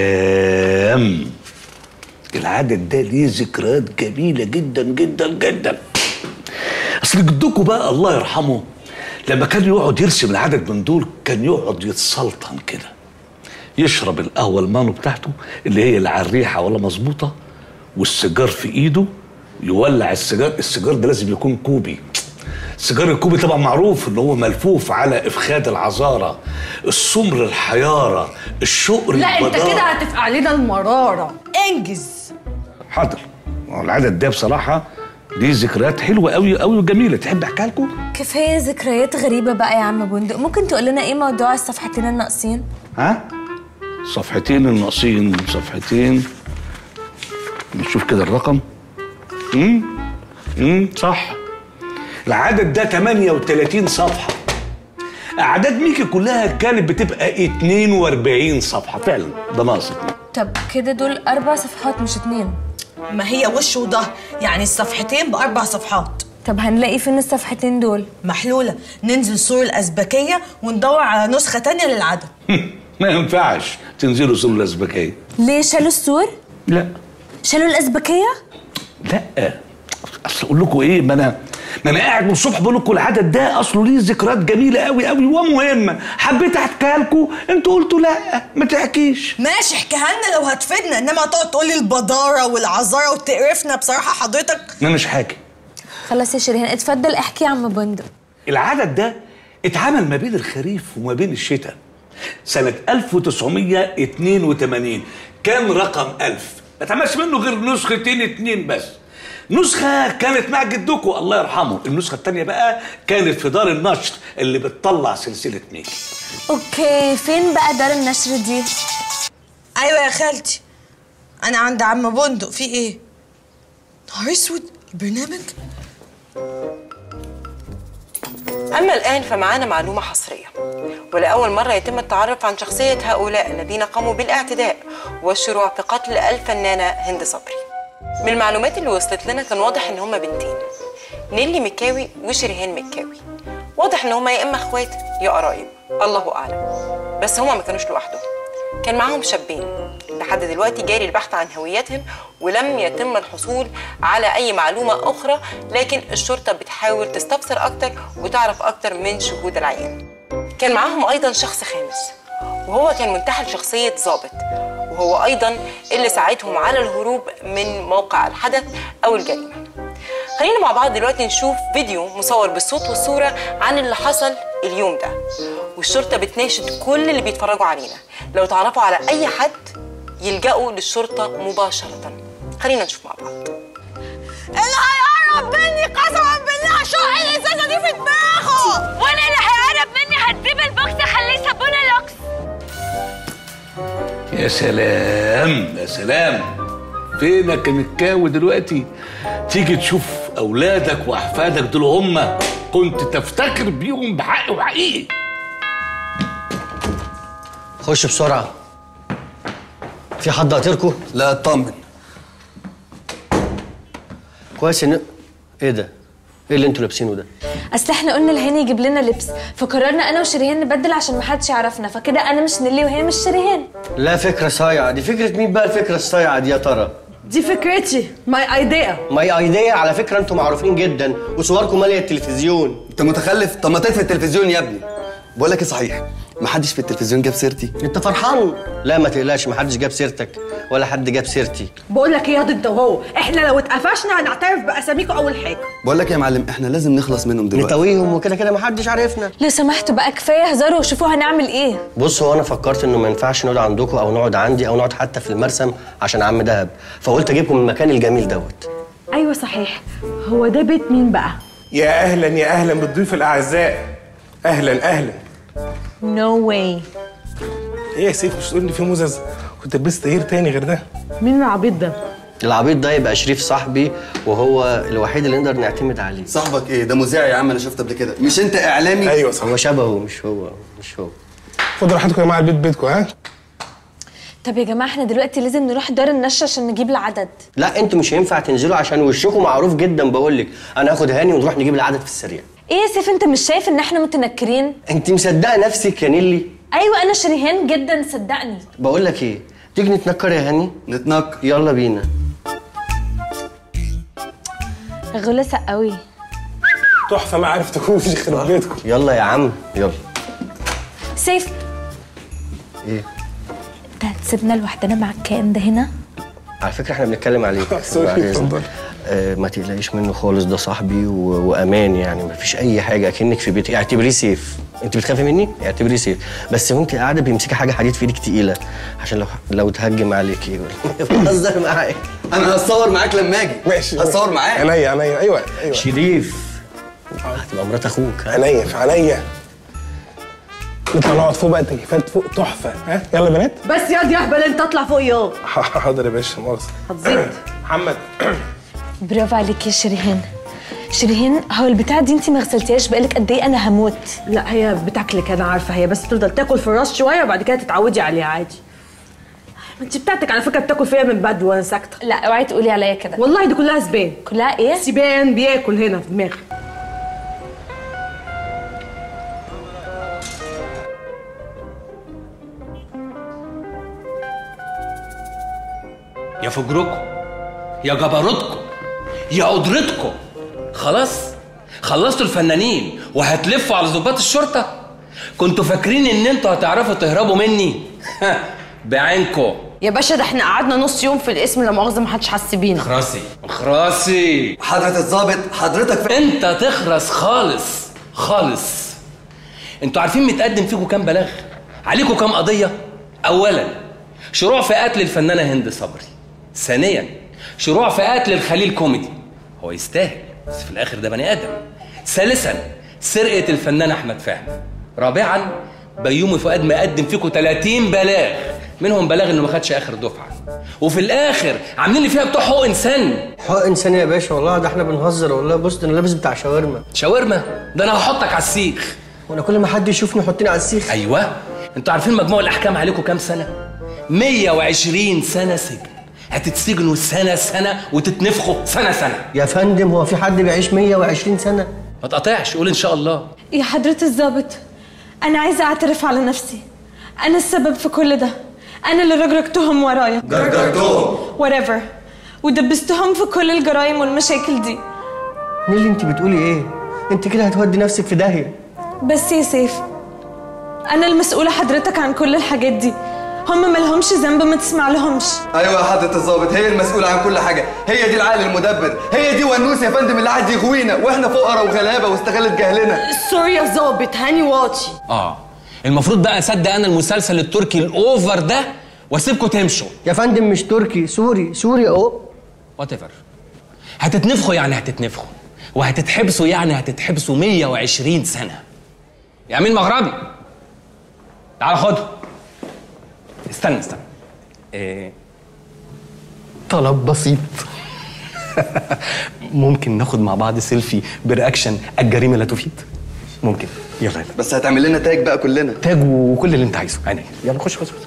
سلام العدد ده ليه ذكريات جميلة جدا جدا جدا أصل جدكم بقى الله يرحمه لما كان يقعد يرسم العدد من دول كان يقعد يتسلطن كده يشرب القهوة المانو بتاعته اللي هي لا على الريحة ولا مظبوطة والسيجار في إيده يولع السيجار السيجار ده لازم يكون كوبي السيجار الكوبي طبعا معروف ان هو ملفوف على افخاد العذاره السمر الحياره الشقر لا انت البدارة. كده هتفقع علينا المرارة انجز حاضر ما هو العدد ده بصراحه دي ذكريات حلوه قوي قوي وجميله تحب احكيها لكم كفايه ذكريات غريبه بقى يا عم بندق ممكن تقول لنا ايه موضوع الصفحتين الناقصين ها صفحتين الناقصين صفحتين نشوف كده الرقم امم امم صح العدد ده 38 صفحه اعداد ميكي كلها كانت بتبقى 42 صفحه فعلا ده ناقص اتنين. طب كده دول اربع صفحات مش اتنين ما هي وش وظهر يعني الصفحتين بأربع صفحات طب هنلاقي فين الصفحتين دول محلولة ننزل سور الأزبكية وندور على نسخة تانية للعدد ما ينفعش تنزلوا سور الازبكيه ليه شالوا السور لا شالوا الازبكيه لا اصل اقول لكم ايه ما انا ما انا قاعد من الصبح بقول لكم العدد ده اصله ليه ذكريات جميله قوي قوي ومهمه حبيت احكيها لكم انتوا قلتوا لا ما تحكيش ماشي احكيها لنا لو هتفيدنا انما تقعد تقولي البدارة والعذارة وتقرفنا بصراحة حضرتك انا مش حاكي خلاص يا شيرين اتفضل احكي يا عم بندق العدد ده اتعمل ما بين الخريف وما بين الشتاء سنة 1982 كان رقم 1000 ما اتعملش منه غير نسختين اتنين بس نسخة كانت مع جدكم الله يرحمه النسخة التانية بقى كانت في دار النشر اللي بتطلع سلسلة ميكي اوكي فين بقى دار النشر دي ايوه يا خالتي انا عند عم بندق في ايه نهار اسود البرنامج أما الآن فمعانا معلومة حصرية ولأول مرة يتم التعرف عن شخصية هؤلاء الذين قاموا بالاعتداء والشروع في قتل الفنانة هند صبري من المعلومات اللي وصلت لنا كان واضح إن هما بنتين نيلي مكاوي وشريهان مكاوي واضح إن هما يا إما إخوات يا قرايب الله أعلم بس هما ما كانوش لوحدهم كان معاهم شابين لحد دلوقتي جاري البحث عن هويتهم ولم يتم الحصول على أي معلومة أخرى لكن الشرطة بتحاول تستفسر أكتر وتعرف أكتر من شهود العيان كان معاهم أيضا شخص خامس وهو كان منتحل شخصية ضابط وهو أيضا اللي ساعدهم على الهروب من موقع الحدث أو الجريمة خلينا مع بعض دلوقتي نشوف فيديو مصور بالصوت والصورة عن اللي حصل اليوم ده والشرطة بتناشد كل اللي بيتفرجوا علينا لو تعرفوا على أي حد يلجأوا للشرطة مباشرة خلينا نشوف مع بعض اللي هيقرب مني قسما بالله شق الازازه دي في دماغه وانا اللي هيقرب مني هديب البوكس اخليه صابونه لوكس يا سلام يا سلام فينك يا مكاوي دلوقتي تيجي تشوف اولادك واحفادك دول هم كنت تفتخر بيهم بحق وحقيقي خش بسرعه في حد قاطركوا لا اطمن كويس ان ايه ده ايه اللي انتوا لابسينه ده اصل احنا قلنا لهاني يجيب لنا لبس فقررنا انا وشريهان نبدل عشان محدش يعرفنا فكده انا مش نيلي وهي مش شريهان لا فكره صايعه دي فكره مين بقى الفكره الصايعه دي يا ترى دي فكرتي ماي ايديا ماي ايديا على فكره انتوا معروفين جدا وصوركم ماليه التلفزيون انت متخلف طب ما تطفي التلفزيون يا ابني بقول لك ايه صحيح محدش في التلفزيون جاب سيرتي انت فرحان لا ما تقلقش محدش جاب سيرتك ولا حد جاب سيرتي بقول لك ايه يا انت وهو احنا لو اتقفشنا هنعترف باساميكم اول حاجه بقول لك يا معلم احنا لازم نخلص منهم دلوقتي نتويهم وكده كده محدش عارفنا لو سمحتوا بقى كفايه هزار وشوفوا هنعمل ايه بص هو انا فكرت انه ما ينفعش نقعد عندكم او نقعد عندي او نقعد حتى في المرسم عشان عم دهب فقلت اجيبكم المكان الجميل دوت ايوه صحيح هو ده بيت مين بقى يا اهلا يا اهلا بالضيوف الاعزاء اهلا اهلا نو no واي ايه يا سيف مش تقول لي في مزز كنت لبست غير تاني غير ده مين العبيط ده العبيط ده يبقى شريف صاحبي وهو الوحيد اللي نقدر نعتمد عليه صاحبك ايه ده مذيع يا عم انا شفته قبل كده مش انت اعلامي ايوه صح هو شبهه مش هو مش هو خدوا راحتكم يا جماعه البيت بيتكم ها طب يا جماعه احنا دلوقتي لازم نروح دار النشر عشان نجيب العدد لا انتوا مش هينفع تنزلوا عشان وشكم معروف جدا بقول لك انا هاخد هاني ونروح نجيب العدد في السريع ايه يا سيف انت مش شايف ان احنا متنكرين انت مصدقه نفسك يا نيلي ايوه انا شريهان جدا صدقني بقول لك ايه تيجي نتنكر يا هاني نتنكر يلا بينا غلسة قوي تحفه ما عرفتكوش يخرب بيتكم يلا يا عم يلا سيف ايه انت هتسيبنا لوحدنا مع الكائن ده هنا على فكره احنا بنتكلم عليك سوري، بعد إذنك. اتفضل. آه ما تقلقيش منه خالص ده صاحبي و... وامان يعني ما فيش اي حاجه اكنك في بيتي اعتبريه سيف انت بتخافي مني اعتبريه سيف بس وانت قاعده بيمسكي حاجه حديد في ايدك تقيله عشان لو لو تهجم عليك بهزر معاك انا هتصور معاك لما اجي ماشي هتصور معاك عينيا عينيا ايوه ايوه شريف هتبقى مرات اخوك ها؟ عينيا في عينيا نطلع نقعد فوق بقى التكييفات فوق تحفه ها يلا يا بنات بس ياض يا اهبل انت اطلع فوق ياض حاضر يا باشا مؤاخذه هتزيد محمد برافو عليك يا شريهان شريهان هو البتاعة دي انت ما غسلتيهاش بقالك قد ايه انا هموت لا هي بتاكلك انا عارفه هي بس تفضل تاكل في الراس شويه وبعد كده تتعودي عليها عادي ما انت بتاعتك على فكره بتاكل فيها من بدري وانا ساكته لا اوعي تقولي عليا كده والله دي كلها سبان كلها ايه سبان بياكل هنا في دماغي يا فجركم يا جبروتكم يا قدرتكم خلاص خلصتوا الفنانين وهتلفوا على ضباط الشرطه كنتوا فاكرين ان انتوا هتعرفوا تهربوا مني بعينكم يا باشا ده احنا قعدنا نص يوم في الاسم لا مؤاخذه ما حدش حس بينا خراسي خراسي حضرة الظابط حضرتك في... انت تخرس خالص خالص انتوا عارفين متقدم فيكم كام بلاغ عليكم كام قضيه اولا شروع في قتل الفنانه هند صبري ثانيا شروع في قتل الخليل كوميدي هو يستاهل بس في الاخر ده بني ادم ثالثا سرقه الفنان احمد فهمي رابعا بيومي فؤاد مقدم فيكم 30 بلاغ منهم بلاغ انه ما خدش اخر دفعه وفي الاخر عاملين لي فيها بتوع حقوق انسان حق انسان يا باشا والله ده احنا بنهزر والله بص ده انا لابس بتاع شاورما شاورما ده انا هحطك على السيخ وانا كل ما حد يشوفني يحطني على السيخ ايوه انتوا عارفين مجموع الاحكام عليكم كام سنه 120 سنه سجن هتتسجنوا سنه سنه وتتنفخوا سنه سنه يا فندم هو في حد بيعيش 120 سنه ما تقطعش قول ان شاء الله يا حضرة الضابط انا عايزة اعترف على نفسي انا السبب في كل ده انا اللي رجرجتهم ورايا جرجرتهم whatever ودبستهم في كل الجرايم والمشاكل دي نيلي انت بتقولي ايه انت كده هتودي نفسك في داهيه بس يا سيف انا المسؤولة حضرتك عن كل الحاجات دي هم ملهمش ذنب ما تسمع لهمش ايوه يا حضرة الظابط هي المسؤولة عن كل حاجة هي دي العقل المدبر هي دي ونوس يا فندم اللي قاعد يغوينا واحنا فقراء وغلابة واستغلت جهلنا سوري يا ظابط هاني واطي اه المفروض بقى اصدق انا المسلسل التركي الاوفر ده واسيبكم تمشوا يا فندم مش تركي سوري سوري اهو وات ايفر هتتنفخوا يعني هتتنفخوا وهتتحبسوا يعني هتتحبسوا 120 سنه يا امين مغربي تعال خده استنى استنى إيه طلب بسيط ممكن ناخد مع بعض سيلفي برياكشن الجريمه لا تفيد ممكن يلا يلا بس هتعمل لنا تاج بقى كلنا تاج وكل اللي انت عايزه عينيا يلا خش خش خش.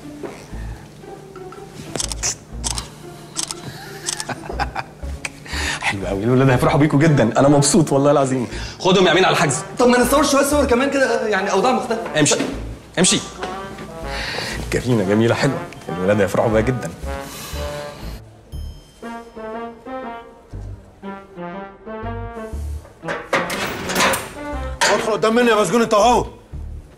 حلو قوي الولاد هيفرحوا بيكوا جدا انا مبسوط والله العظيم خدهم يا امين على الحجز طب ما نصور شوية صور كمان كده يعني أوضاع مختلفة امشي امشي جميلة جميلة حلوة الولاد هيفرحوا بيها جدا ادخل قدام مني يا مسجون انت اهو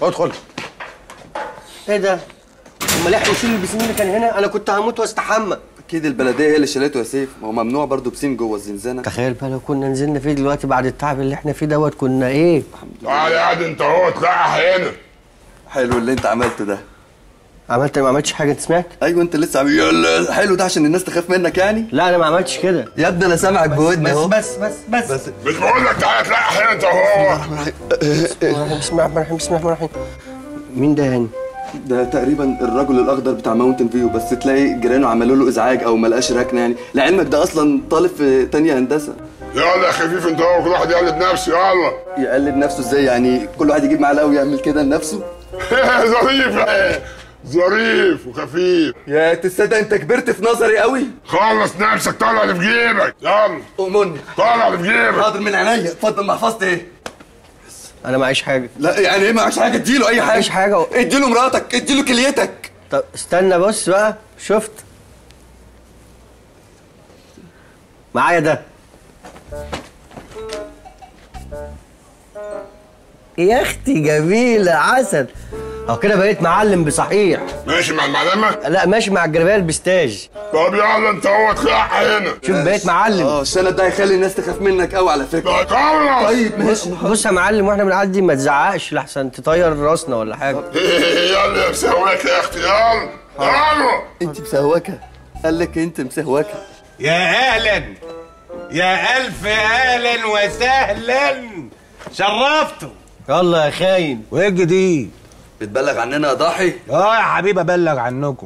ادخل ايه ده؟ امال احنا نشيل البسين اللي كان هنا انا كنت هموت واستحمى اكيد البلديه هي اللي شالته يا سيف ما هو ممنوع برضه بسين جوه الزنزانه تخيل بقى لو كنا نزلنا فيه دلوقتي بعد التعب اللي احنا فيه دوت كنا ايه؟ تعالى قاعد انت اهو تلاقي هنا حلو اللي انت عملته ده عملت ما عملتش حاجه انت سمعت؟ ايوه انت لسه عامل يلا حلو ده عشان الناس تخاف منك يعني لا انا ما عملتش كده يا ابني انا سامعك بودني اهو بس بس بس بس مش بقول لك تعالى تلاقي هنا انت اهو بسم الله الرحمن الرحيم بسم الله الرحمن الرحيم مين ده هاني؟ ده تقريبا الرجل الاخضر بتاع ماونتن فيو بس تلاقي جيرانه عملوا له ازعاج او ما لقاش ركنه يعني لعلمك ده اصلا طالب في تانية هندسه يلا يا خفيف انت اهو كل واحد يقلد نفسه يلا يقلد نفسه ازاي يعني كل واحد يجيب معلقه ويعمل كده لنفسه ظريف ايه ظريف وخفيف يا تصدق انت كبرت في نظري قوي خلص نفسك طلع اللي في جيبك يلا امني طلع اللي في جيبك حاضر من عينيا اتفضل محفظتي ايه انا معيش حاجه لا يعني ايه معكش حاجه اديله اي حاجه معيش حاجه اديله مراتك اديله كليتك طب استنى بص بقى شفت معايا ده يا اختي جميلة عسل اهو كده بقيت معلم بصحيح ماشي مع المعلمه لا ماشي مع الجلابيه البستاج طب يلا انت اهو تلاقي هنا شوف بقيت معلم اه الشنط ده هيخلي الناس تخاف منك قوي على فكره خلص طيب ماشي بص يا معلم واحنا بنعدي ما تزعقش لحسن تطير راسنا ولا حاجه يلا يا مسويك يا اختي يلا يلا انت مسهوكه قال لك انت مسهوكه يا اهلا يا الف اهلا وسهلا شرفتوا يلا يا خاين وايه الجديد بتبلغ عننا يا ضاحي اه يا حبيبي ابلغ عنكم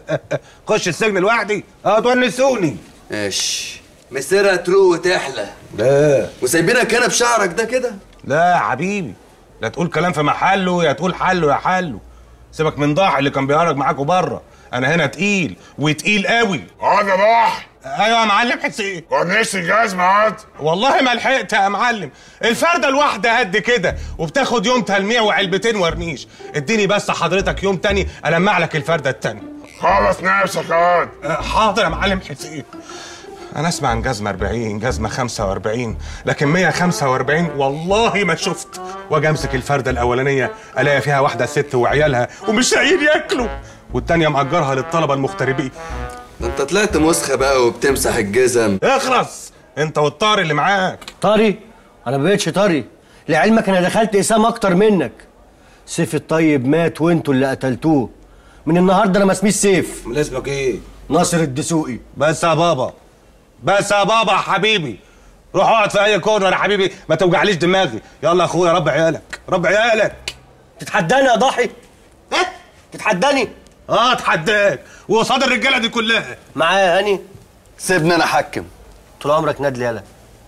خش السجن لوحدي اه تونسوني ماشي مسيرها تروق وتحلى لا وسايبينك هنا بشعرك ده كده لا يا حبيبي لا تقول كلام في محله يا تقول حله يا حله سيبك من ضاحي اللي كان بيهرج معاكوا بره انا هنا تقيل وتقيل قوي انا ضاحي ايوه يا معلم حسين كورنيش الجزمة هات والله ما لحقت يا معلم الفرده الواحده قد كده وبتاخد يوم تلميع وعلبتين ورنيش اديني بس حضرتك يوم تاني المع لك الفرده التانيه خلص نفسك هات حاضر يا معلم حسين انا اسمع عن جزمه 40 جزمه 45 لكن 145 والله ما شفت واجي امسك الفرده الاولانيه الاقي فيها واحده ست وعيالها ومش لاقيين ياكلوا والتانيه مأجرها للطلبه المغتربين ده انت طلعت مسخه بقى وبتمسح الجزم اخرس انت والطاري اللي معاك طري انا ما بقتش طري لعلمك انا دخلت اسام اكتر منك سيف الطيب مات وانتوا اللي قتلتوه من النهارده انا ما اسميش سيف من اسمك ايه ناصر الدسوقي بس يا بابا بس يا بابا يا حبيبي روح اقعد في اي كورنر يا حبيبي ما توجعليش دماغي يلا يا اخويا رب عيالك رب عيالك تتحداني يا ضاحي ايه تتحداني اه اتحداك وقصاد الرجاله دي كلها معايا هاني سيبني انا احكم طول عمرك نادل يالا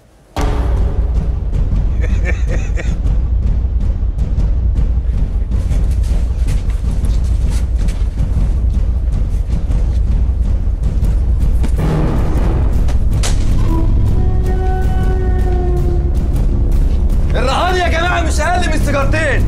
الرهان يا جماعه مش اقل من سيجارتين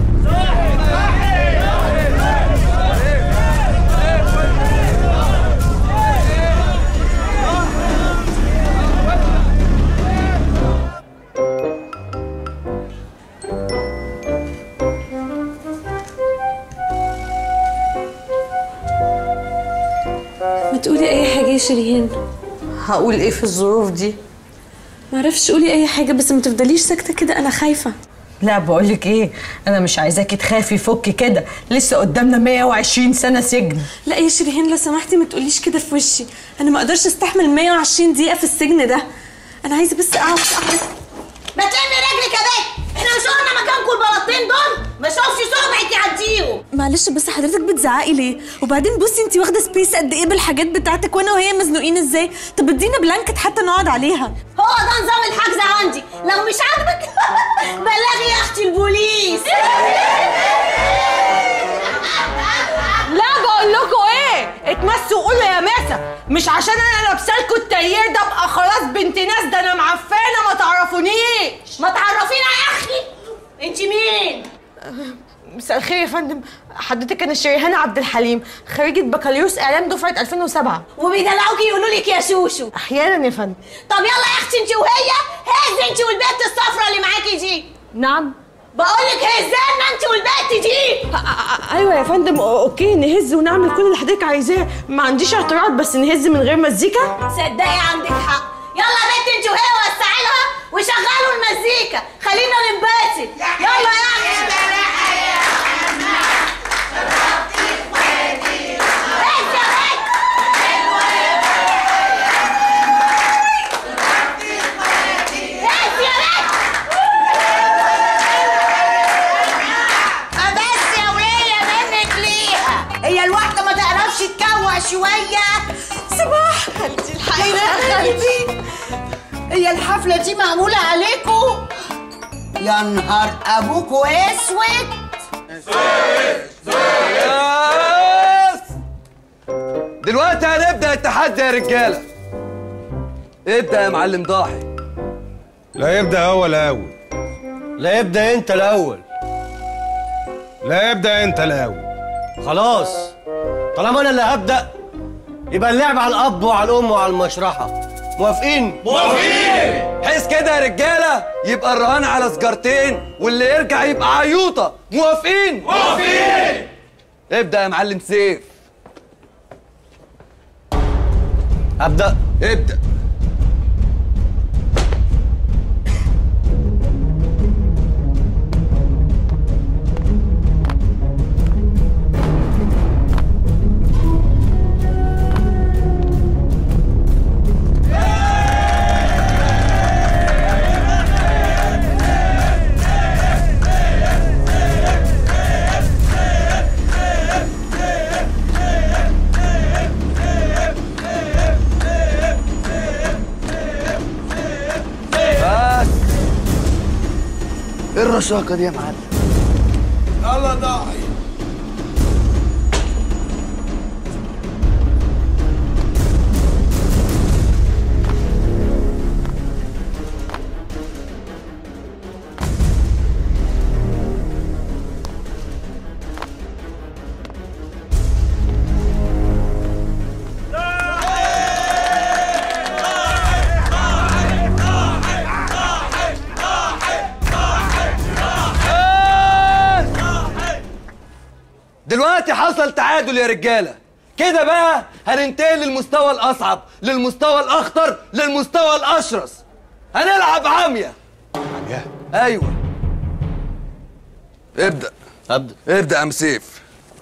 ما تقولي اي حاجه يا شيرين هقول ايه في الظروف دي معرفش قولي اي حاجه بس ما تفضليش ساكته كده انا خايفه لا بقولك ايه انا مش عايزاكي تخافي فكي كده لسه قدامنا 120 سنه سجن لا يا شيرين لو سمحتي ما تقوليش كده في وشي انا ما اقدرش استحمل 120 دقيقه في السجن ده انا عايزه بس اقعد اقعد ما تلمي رجلك يا بنت احنا مش قلنا مكانكم البلاطين دول ما شوفش صبعك يعديهم معلش بس حضرتك بتزعقي ليه وبعدين بصي انت واخده سبيس قد ايه بالحاجات بتاعتك وانا وهي مزنوقين ازاي طب ادينا بلانكت حتى نقعد عليها هو ده نظام الحجز عندي لو مش عاجبك بلغي يا اختي البوليس لا بقول لكم ايه اتمسوا قولوا يا ماسة مش عشان انا لابسالكوا التايير ده ابقى خلاص بنت ناس ده انا معفانه ما تعرفونيش ما تعرفينا يا اختي انت مين مساء الخير يا فندم حضرتك انا شريهان عبد الحليم خريجه بكالوريوس اعلام دفعه 2007 وبيدلعوكي يقولوا لك يا شوشو احيانا يا فندم طب يلا يا اختي انت وهي هز انت والبنت الصفرا اللي معاكي دي نعم بقول لك هزانا انت والبنت دي ايوه يا فندم اوكي نهز ونعمل كل اللي حضرتك عايزاه ما عنديش اعتراض بس نهز من غير مزيكا صدقي عندك حق يلا يا بنت انت وهي وسعي لها وشغلوا المزيكا خلينا ننبسط يلا يا اختي بس يا ولية منك ليها هي الواحدة ما تعرفش تكوع شوية صباح خالتي الحقيقة يا خالتي هي الحفلة دي معمولة عليكم يا نهار أبوكوا أسود دلوقتي هنبدا التحدي يا رجاله ابدا يا معلم ضاحي لا يبدا هو الاول لا يبدا انت الاول لا يبدا انت الاول خلاص طالما انا اللي هبدا يبقى اللعب على الاب وعلى الام وعلى المشرحه موافقين حس كده يا رجاله يبقى الرهان على سجارتين واللي يرجع يبقى عيوطه موافقين موافقين ابدا يا معلم سيف ابدا ابدا بس ايه الرشاقه دي يا معلم يلا ضاحي دلوقتي حصل تعادل يا رجاله كده بقى هننتقل للمستوى الاصعب للمستوى الاخطر للمستوى الاشرس هنلعب عمية عمية ايوه ابدا ابدا ابدا يا ام سيف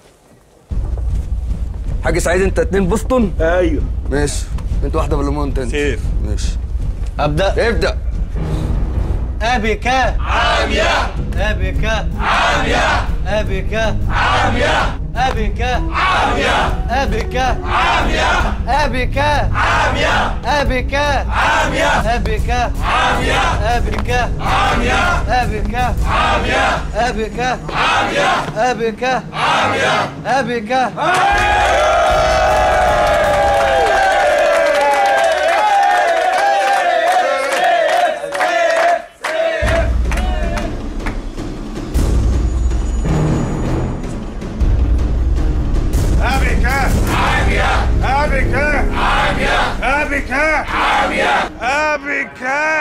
حاج سعيد انت اتنين بوسطن ايوه ماشي انت واحده بالليمون انت سيف ماشي ابدا ابدا ابك عاميه ابك عاميه ابك عاميه ابك عاميه ابك عاميه ابك عاميه ابك عاميه ابك عاميه ابك عاميه ابك عاميه ابك عاميه ابك عاميه ابك أبك عامية أبك عامية أبك عامية أبك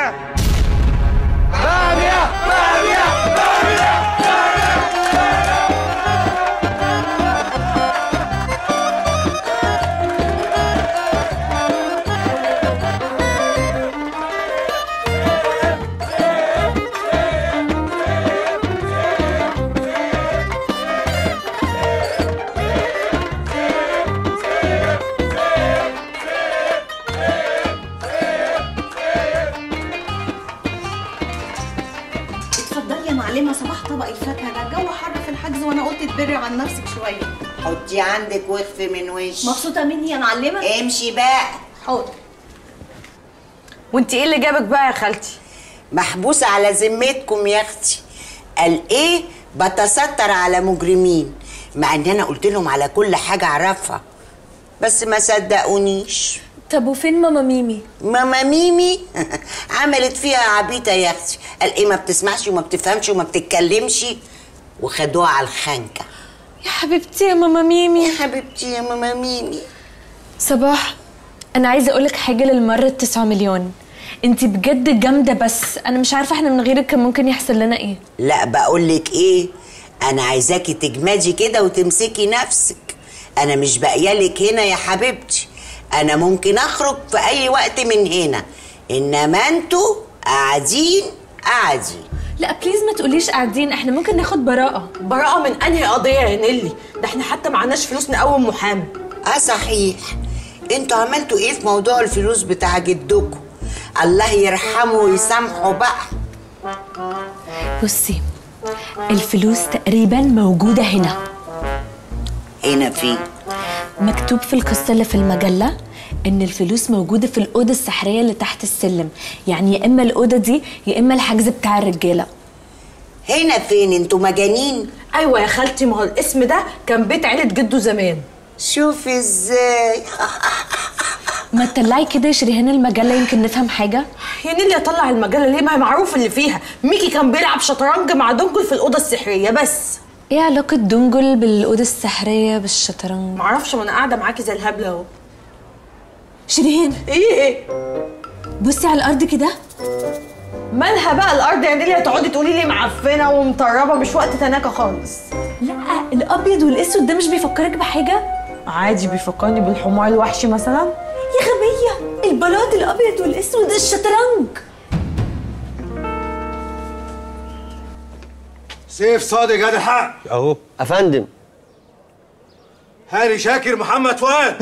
عامية عامية اتفضلي يا معلمة صباح طبق الفاكهة ده الجو حر في الحجز وانا قلت تبري عن نفسك شوية حطي عندك وخف من وش مبسوطة مني يا معلمة؟ امشي بقى حاضر وانت ايه اللي جابك بقى يا خالتي محبوسة على ذمتكم يا اختي قال ايه بتستر على مجرمين مع ان انا قلت لهم على كل حاجة اعرفها بس ما صدقونيش طب وفين ماما ميمي ماما ميمي عملت فيها عبيطة يا اختي قال ايه ما بتسمعش وما بتفهمش وما بتتكلمش وخدوها على الخنكة يا حبيبتي يا ماما ميمي يا حبيبتي يا ماما ميمي صباح انا عايزه اقولك حاجه للمره التسعة مليون انت بجد جامده بس انا مش عارفه احنا من غيرك كان ممكن يحصل لنا ايه لا بقول لك ايه انا عايزاكي تجمدي كده وتمسكي نفسك انا مش باقيالك هنا يا حبيبتي انا ممكن اخرج في اي وقت من هنا انما انتوا قاعدين قاعدين لا بليز ما تقوليش قاعدين احنا ممكن ناخد براءه براءة من انهي قضية يا نيلي ده احنا حتى معناش فلوس نقوم محامي اه صحيح انتوا عملتوا ايه في موضوع الفلوس بتاع جدكم الله يرحمه ويسامحه بقى بصي الفلوس تقريبا موجودة هنا هنا فين؟ مكتوب في القصة اللي في المجلة إن الفلوس موجودة في الأوضة السحرية اللي تحت السلم يعني يا إما الأوضة دي يا إما الحجز بتاع الرجالة هنا فين انتوا مجانين ايوه يا خالتي ما هو الاسم ده كان بيت عيلة جده زمان شوفي ازاي ما تطلعي كده يا شريهان المجلة يمكن نفهم حاجة يا نيلي اطلع المجله ليه ما هي معروف اللي فيها ميكي كان بيلعب شطرنج مع دونجل في الاوضه السحريه بس ايه علاقة دونجل بالأوضة السحرية بالشطرنج؟ معرفش ما انا قاعده معاكي زي الهبله اهو شريهان ايه ايه بصي على الأرض كده مالها بقى الارض يا نيلي هتقعدي تقولي لي معفنه ومطربه مش وقت تناكه خالص لا الأبيض والأسود ده مش بيفكرك بحاجة؟ عادي بيفكرني بالحمار الوحشي مثلا يا غبية البلاط الأبيض والأسود الشطرنج سيف صادق هذا الحق اهو افندم هاني شاكر محمد فؤاد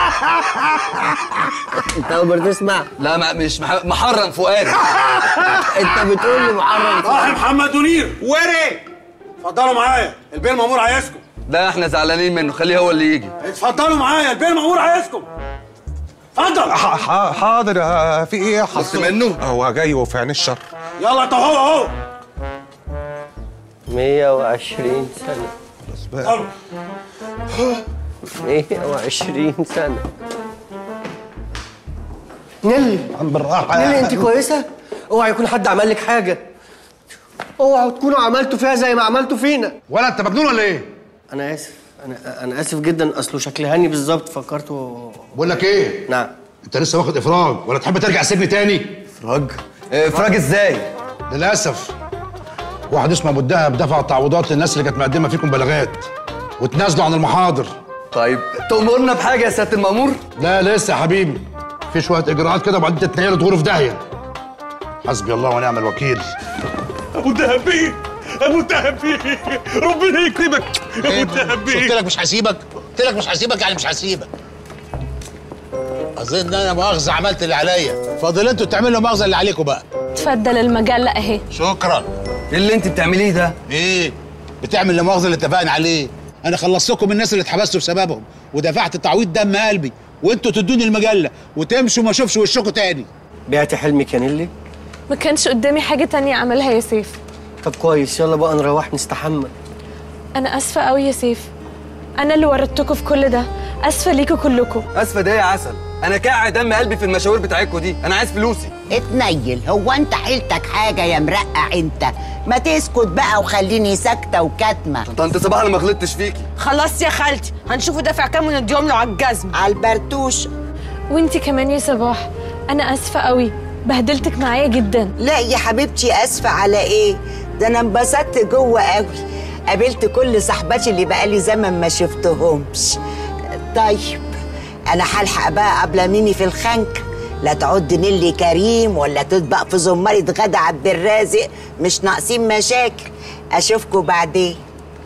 انت اول مره تسمع لا ما مش مح- محرم فؤاد انت بتقول لي محرم صاحي محمد منير وري اتفضلوا معايا البيه المأمور عايزكم ده احنا زعلانين منه خليه هو اللي يجي اتفضلوا معايا البيه المأمور عايزكم اتفضل ح- ح- حاضر آه، في ايه بص منه هو جاي وفي عين الشر يلا انت اهو اهو 120 سنة اتفضلوا 120 سنة نيلي عم بالراحه نيلي انت كويسة؟ اوعى يكون حد عمل لك حاجة اوعوا تكونوا عملتوا فيها زي ما عملتوا فينا ولا انت مجنون ولا ايه؟ انا اسف انا انا اسف جدا اصله شكل هاني بالظبط فكرته بقول لك ايه؟ نعم انت لسه واخد افراج ولا تحب ترجع سجن تاني؟ افراج؟ افراج ازاي؟ للاسف واحد اسمه ابو الدهب دفع تعويضات للناس اللي كانت مقدمه فيكم بلاغات وتنازلوا عن المحاضر طيب تأمرنا بحاجه يا سياده المأمور؟ لا لسه يا حبيبي في شويه اجراءات كده وبعدين تتنقلوا تغوروا في داهيه حسبي الله ونعم الوكيل ابو الدهب بيه ابو الدهب بيه ربنا يكرمك ابو الدهب قلت لك مش هسيبك قلت لك مش هسيبك يعني مش هسيبك اظن انا مؤاخذه عملت اللي عليا فاضل انتوا تعملوا مؤاخذه اللي عليكم بقى اتفضل المجله اهي شكرا ايه اللي انت بتعمليه ده؟ ايه بتعمل المؤاخذه اللي اتفقنا عليه انا خلصتكم الناس اللي اتحبستوا بسببهم ودفعت تعويض دم قلبي وانتوا تدوني المجله وتمشوا ما اشوفش وشكم تاني بعتي حلمك يا نيلي ما كانش قدامي حاجه تانية اعملها يا سيف طب كويس يلا بقى نروح نستحمى انا اسفه قوي يا سيف انا اللي ورطتكم في كل ده اسفه ليكوا كلكم اسفه ده يا عسل انا كاع دم قلبي في المشاوير بتاعتكم دي انا عايز فلوسي اتنيل هو انت حيلتك حاجه يا مرقع انت ما تسكت بقى وخليني ساكته وكاتمه طنط صباح انا ما غلطتش فيكي خلاص يا خالتي هنشوفه دافع كام ونديهم له على الجزم على البرتوش وانتي كمان يا صباح انا اسفه قوي بهدلتك معايا جدا لا يا حبيبتي اسفه على ايه ده انا انبسطت جوه قوي قابلت كل صاحباتي اللي بقالي زمن ما شفتهمش طيب انا هلحق بقى قبل مني في الخنك لا تعد نيلي كريم ولا تطبق في زمارة غدا عبد الرازق مش ناقصين مشاكل اشوفكوا بعدين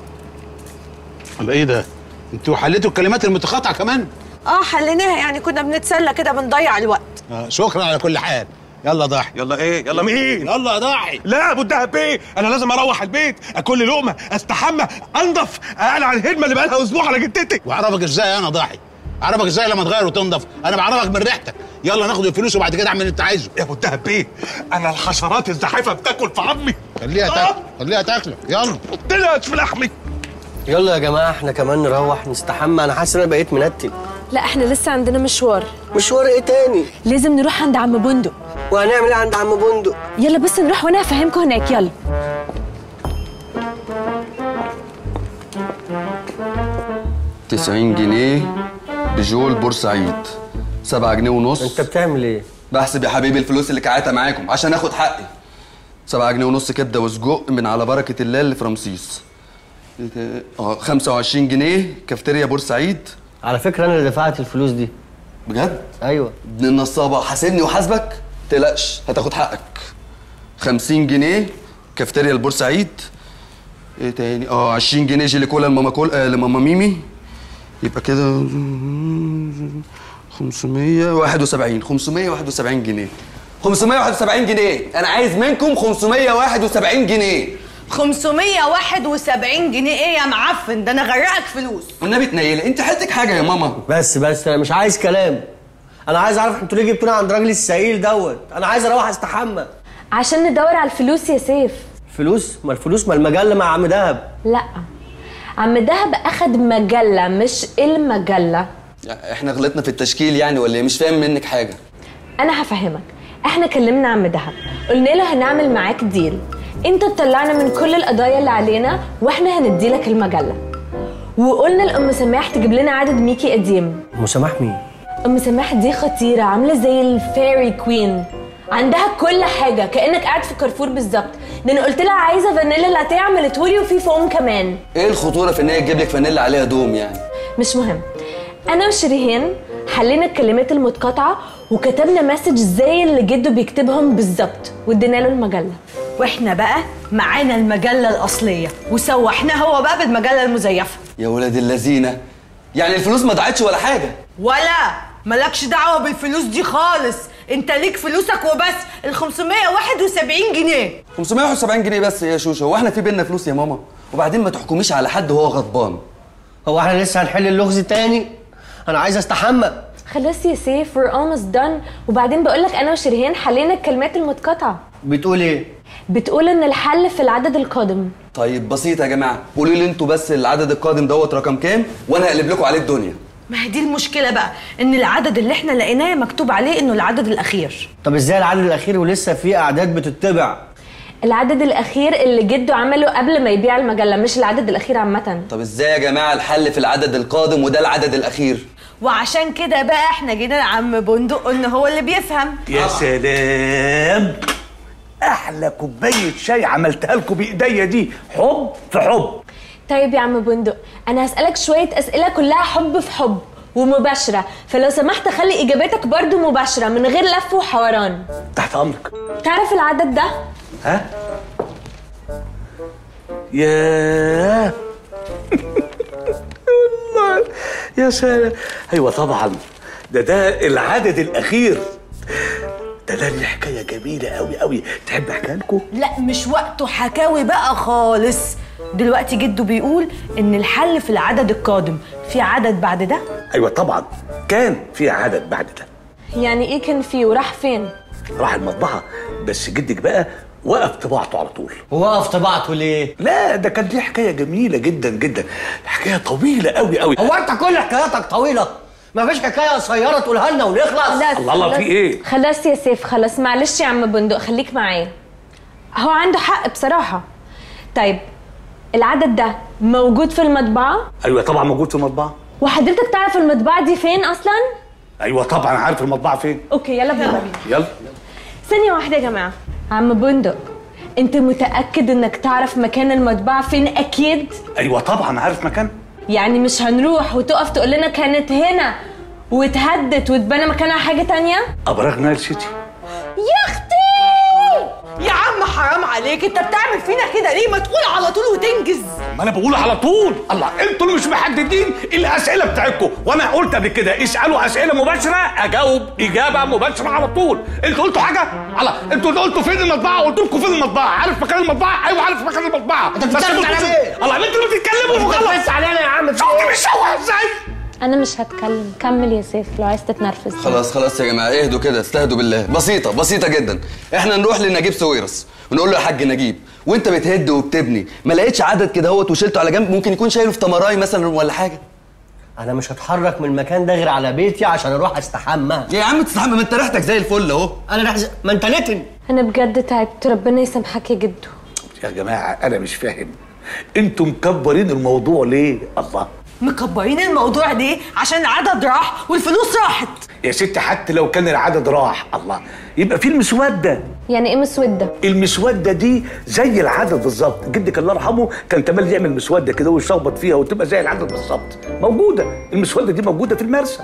الله ايه ده انتوا حليتوا الكلمات المتقاطعه كمان اه حليناها يعني كنا بنتسلى كده بنضيع الوقت آه شكرا على كل حال يلا ضحي يلا ايه يلا مين يلا يا ضحي لا ابو الدهب بيه انا لازم اروح البيت اكل لي لقمه استحمى انضف اقلع الهدمه اللي بقالها اسبوع على جدتك واعرفك ازاي انا ضحي اعرفك ازاي لما تغير وتنضف انا بعرفك من ريحتك يلا ناخد الفلوس وبعد كده اعمل اللي انت عايزه يا ابو الدهب بيه انا الحشرات الزحيفه بتاكل في عظمي خليها تاكل خليها تاكل يلا طلعت في لحمي يلا يا جماعة احنا كمان نروح نستحمى انا حاسس ان انا بقيت منتن لا احنا لسه عندنا مشوار مشوار ايه تاني لازم نروح عند عم بندق وهنعمل ايه عند عم بندق يلا بس نروح وانا هفهمكم هناك يلا تسعين جنيه بجول بورسعيد سبعة جنيه ونص انت بتعمل ايه بحسب يا حبيبي الفلوس اللي كعاتة معاكم عشان اخد حقي سبعة جنيه ونص كبدة وسجق من على بركة الله اللي في رمسيس إيه ده؟ اه 25 جنيه كافتيريا بورسعيد على فكره انا اللي دفعت الفلوس دي بجد؟ ايوه ابن النصابة حاسبني وحاسبك تقلقش هتاخد حقك 50 جنيه كافتيريا البورسعيد ايه تاني اه 20 جنيه جيلي كولا لماما كول آه لماما ميمي يبقى كده 571 571 جنيه 571 جنيه انا عايز منكم 571 جنيه 571 جنيه ايه يا معفن ده انا غرقك فلوس والنبي تنيلي انت حالتك حاجه يا ماما بس بس انا مش عايز كلام انا عايز اعرف انتوا ليه جبتونا عند راجل السعيل دوت انا عايز اروح استحمى عشان ندور على الفلوس يا سيف فلوس ما الفلوس ما المجله مع عم دهب لا عم دهب اخد مجله مش المجله يعني احنا غلطنا في التشكيل يعني ولا ايه مش فاهم منك حاجه انا هفهمك احنا كلمنا عم دهب قلنا له هنعمل معاك ديل انت تطلعنا من كل القضايا اللي علينا واحنا هنديلك المجله وقلنا لام سماح تجيب لنا عدد ميكي قديم مسامح مين ام سماح دي خطيره عامله زي الفيري كوين عندها كل حاجه كانك قاعد في كارفور بالظبط ده انا قلت لها عايزه فانيلا لاتيه عملتهولي وفي فوم كمان ايه الخطوره في ان هي تجيب لك فانيلا عليها دوم يعني مش مهم انا وشريهان حلينا الكلمات المتقاطعه وكتبنا مسج زي اللي جده بيكتبهم بالظبط وادينا له المجله واحنا بقى معانا المجله الاصليه وسوحناه هو بقى بالمجله المزيفه يا ولاد اللذينه يعني الفلوس ما ضاعتش ولا حاجه ولا مالكش دعوه بالفلوس دي خالص انت ليك فلوسك وبس ال 571 جنيه 571 جنيه بس يا شوشو هو احنا في بينا فلوس يا ماما وبعدين ما تحكميش على حد وهو غضبان هو احنا لسه هنحل اللغز تاني انا عايز استحمى خلاص يا سيف we're almost done وبعدين بقول لك انا وشريهان حلينا الكلمات المتقاطعه بتقول ايه بتقول ان الحل في العدد القادم طيب بسيط يا جماعه قولوا لي انتوا بس العدد القادم دوت رقم كام وانا هقلب لكم عليه الدنيا ما هي دي المشكله بقى ان العدد اللي احنا لقيناه مكتوب عليه انه العدد الاخير طب ازاي العدد الاخير ولسه في اعداد بتتبع العدد الاخير اللي جده عمله قبل ما يبيع المجله مش العدد الاخير عامه طب ازاي يا جماعه الحل في العدد القادم وده العدد الاخير وعشان كده بقى احنا جينا لعم بندق قلنا هو اللي بيفهم يا سلام احلى كوبايه شاي عملتها لكم بايديا دي حب في حب طيب يا عم بندق انا هسالك شويه اسئله كلها حب في حب ومباشره فلو سمحت خلي اجاباتك برضو مباشره من غير لف وحوران تحت امرك تعرف العدد ده ها ياه والله يا سلام ايوه طبعا ده ده العدد الاخير ده ده ليه حكايه جميله قوي قوي تحب احكيها لكم لا مش وقته حكاوي بقى خالص دلوقتي جده بيقول ان الحل في العدد القادم في عدد بعد ده ايوه طبعا كان في عدد بعد ده يعني ايه كان فيه وراح فين راح المطبعه بس جدك بقى وقف طباعته على طول وقف طباعته ليه لا ده كان دي حكايه جميله جدا جدا حكايه طويله قوي قوي هو انت كل حكاياتك طويله ما فيش حكايه قصيره تقولها لنا ونخلص خلاص الله الله في ايه خلاص يا سيف خلاص معلش يا عم بندق خليك معايا هو عنده حق بصراحه طيب العدد ده موجود في المطبعه ايوه طبعا موجود في المطبعه وحضرتك تعرف المطبعه دي فين اصلا ايوه طبعا عارف المطبعه فين اوكي يلا بينا يلا ثانيه واحده يا جماعه عم بندق انت متاكد انك تعرف مكان المطبعه فين اكيد ايوه طبعا عارف مكان يعني مش هنروح وتقف تقول لنا كانت هنا واتهدت واتبنى مكانها حاجه تانية ابراج نايل سيتي يا اختي يا عم حرام عليك انت بتعمل فينا كده ليه ما تقول على طول وتنجز ما انا بقول على طول الله انتوا اللي مش محددين الاسئله بتاعتكم وانا قلت قبل كده اسالوا اسئله مباشره اجاوب اجابه مباشره على طول انتوا قلتوا حاجه الله انتوا اللي قلتوا فين المطبعه قلت لكم فين المطبعه عارف مكان المطبعه ايوه عارف مكان المطبعه انت بتتكلم على ايه الله انتوا اللي بتتكلموا انت وخلاص بتبص علينا يا عم في شفتوا ايه؟ بيشوه ازاي انا مش هتكلم كمل يا سيف لو عايز تتنرفز خلاص خلاص يا جماعه اهدوا كده استهدوا بالله بسيطه بسيطه جدا احنا نروح لنجيب سويرس ونقول له يا حاج نجيب وانت بتهد وبتبني ما لقيتش عدد كده اهوت وشلته على جنب ممكن يكون شايله في تمراي مثلا ولا حاجه انا مش هتحرك من المكان ده غير على بيتي عشان اروح استحمى يا عم تستحمى ما انت ريحتك زي الفل اهو انا رح... ما انت نتن انا بجد تعبت ربنا يسامحك يا جدو يا جماعه انا مش فاهم انتوا مكبرين الموضوع ليه الله مكبرين الموضوع ليه عشان العدد راح والفلوس راحت يا ست حتى لو كان العدد راح الله يبقى في المسوده يعني ايه مسوده المسوده دي زي العدد بالظبط جدك الله يرحمه كان تملي يعمل مسوده كده ويشخبط فيها وتبقى زي العدد بالظبط موجوده المسوده دي موجوده في المرسم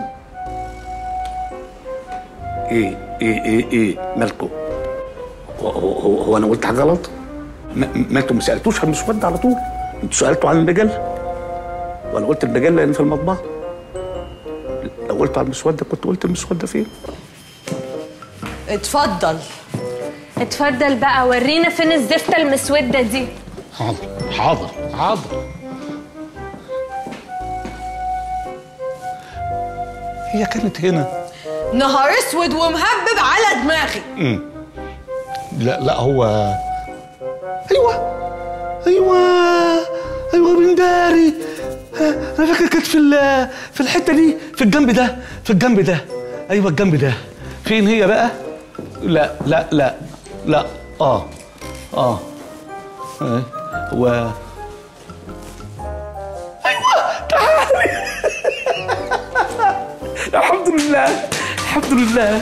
ايه ايه ايه ايه مالكم هو, هو, هو انا قلت حاجه غلط ما, ما انتوا ما سالتوش عن المسوده على طول انتوا سالتوا عن المجله وانا قلت المجله اللي في المطبعه لو قلت على المسوده كنت قلت المسوده فين اتفضل اتفضل بقى ورينا فين الزفته المسوده دي حاضر حاضر حاضر هي كانت هنا نهار اسود ومهبب على دماغي امم لا لا هو ايوه ايوه ايوه بن داري ها، انا فاكر كانت في ال- في الحته دي في الجنب ده في الجنب ده ايوه الجنب ده فين هي بقى لا لا لا لا اه اه آه. و ايوه تعالي الحمد لله الحمد لله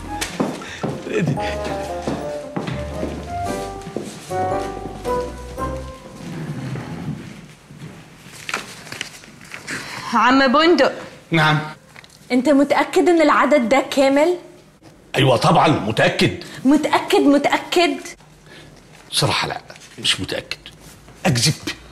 عم بندق نعم انت متاكد ان العدد ده كامل ايوه طبعا متاكد متاكد متاكد صراحه لا مش متاكد اكذب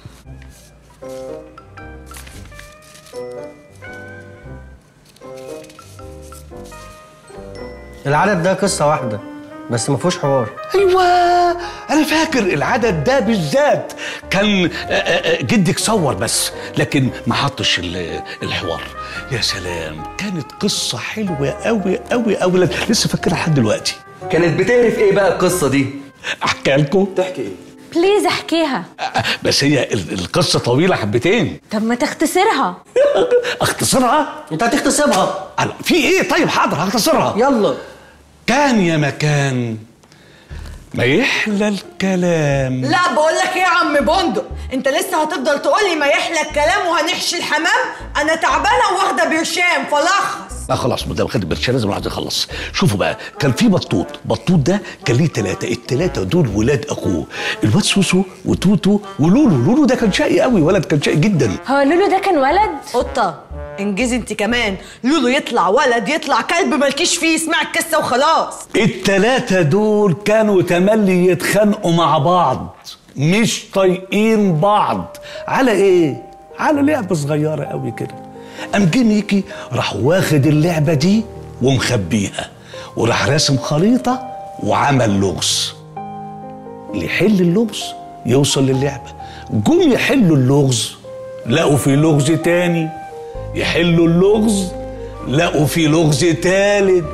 العدد ده قصه واحده بس ما فيهوش حوار ايوه انا فاكر العدد ده بالذات كان آه، آه، آه، جدك صور بس لكن ما حطش ال- الحوار يا سلام كانت قصه حلوه قوي قوي قوي لسه فاكرها لحد دلوقتي كانت بتعرف ايه بقى القصه دي احكي لكم تحكي ايه بليز احكيها بس هي ال- القصه طويله حبتين طب ما تختصرها اختصرها انت هتختصرها في ايه طيب حاضر هختصرها يلا كان يا مكان ما يحلى الكلام لا بقول لك ايه يا عم بندق انت لسه هتفضل تقول لي ما يحلى الكلام وهنحشي الحمام انا تعبانه واخده برشام فلخص لا خلاص ما دام خد البرشام لازم الواحد يخلص شوفوا بقى كان في بطوط بطوط ده كان ليه ثلاثه الثلاثه دول ولاد اخوه الواد سوسو وتوتو ولولو لولو ده كان شقي قوي ولد كان شقي جدا هو لولو ده كان ولد قطه انجزي انت كمان لولو يطلع ولد يطلع كلب مالكيش فيه اسمع القصه وخلاص التلاتة دول كانوا تملي يتخانقوا مع بعض مش طايقين بعض على ايه؟ على لعبة صغيرة قوي كده قام جه ميكي راح واخد اللعبة دي ومخبيها وراح راسم خريطة وعمل لغز اللي يحل اللغز يوصل للعبة جم يحلوا اللغز لقوا في لغز تاني يحلوا اللغز لقوا في لغز تالت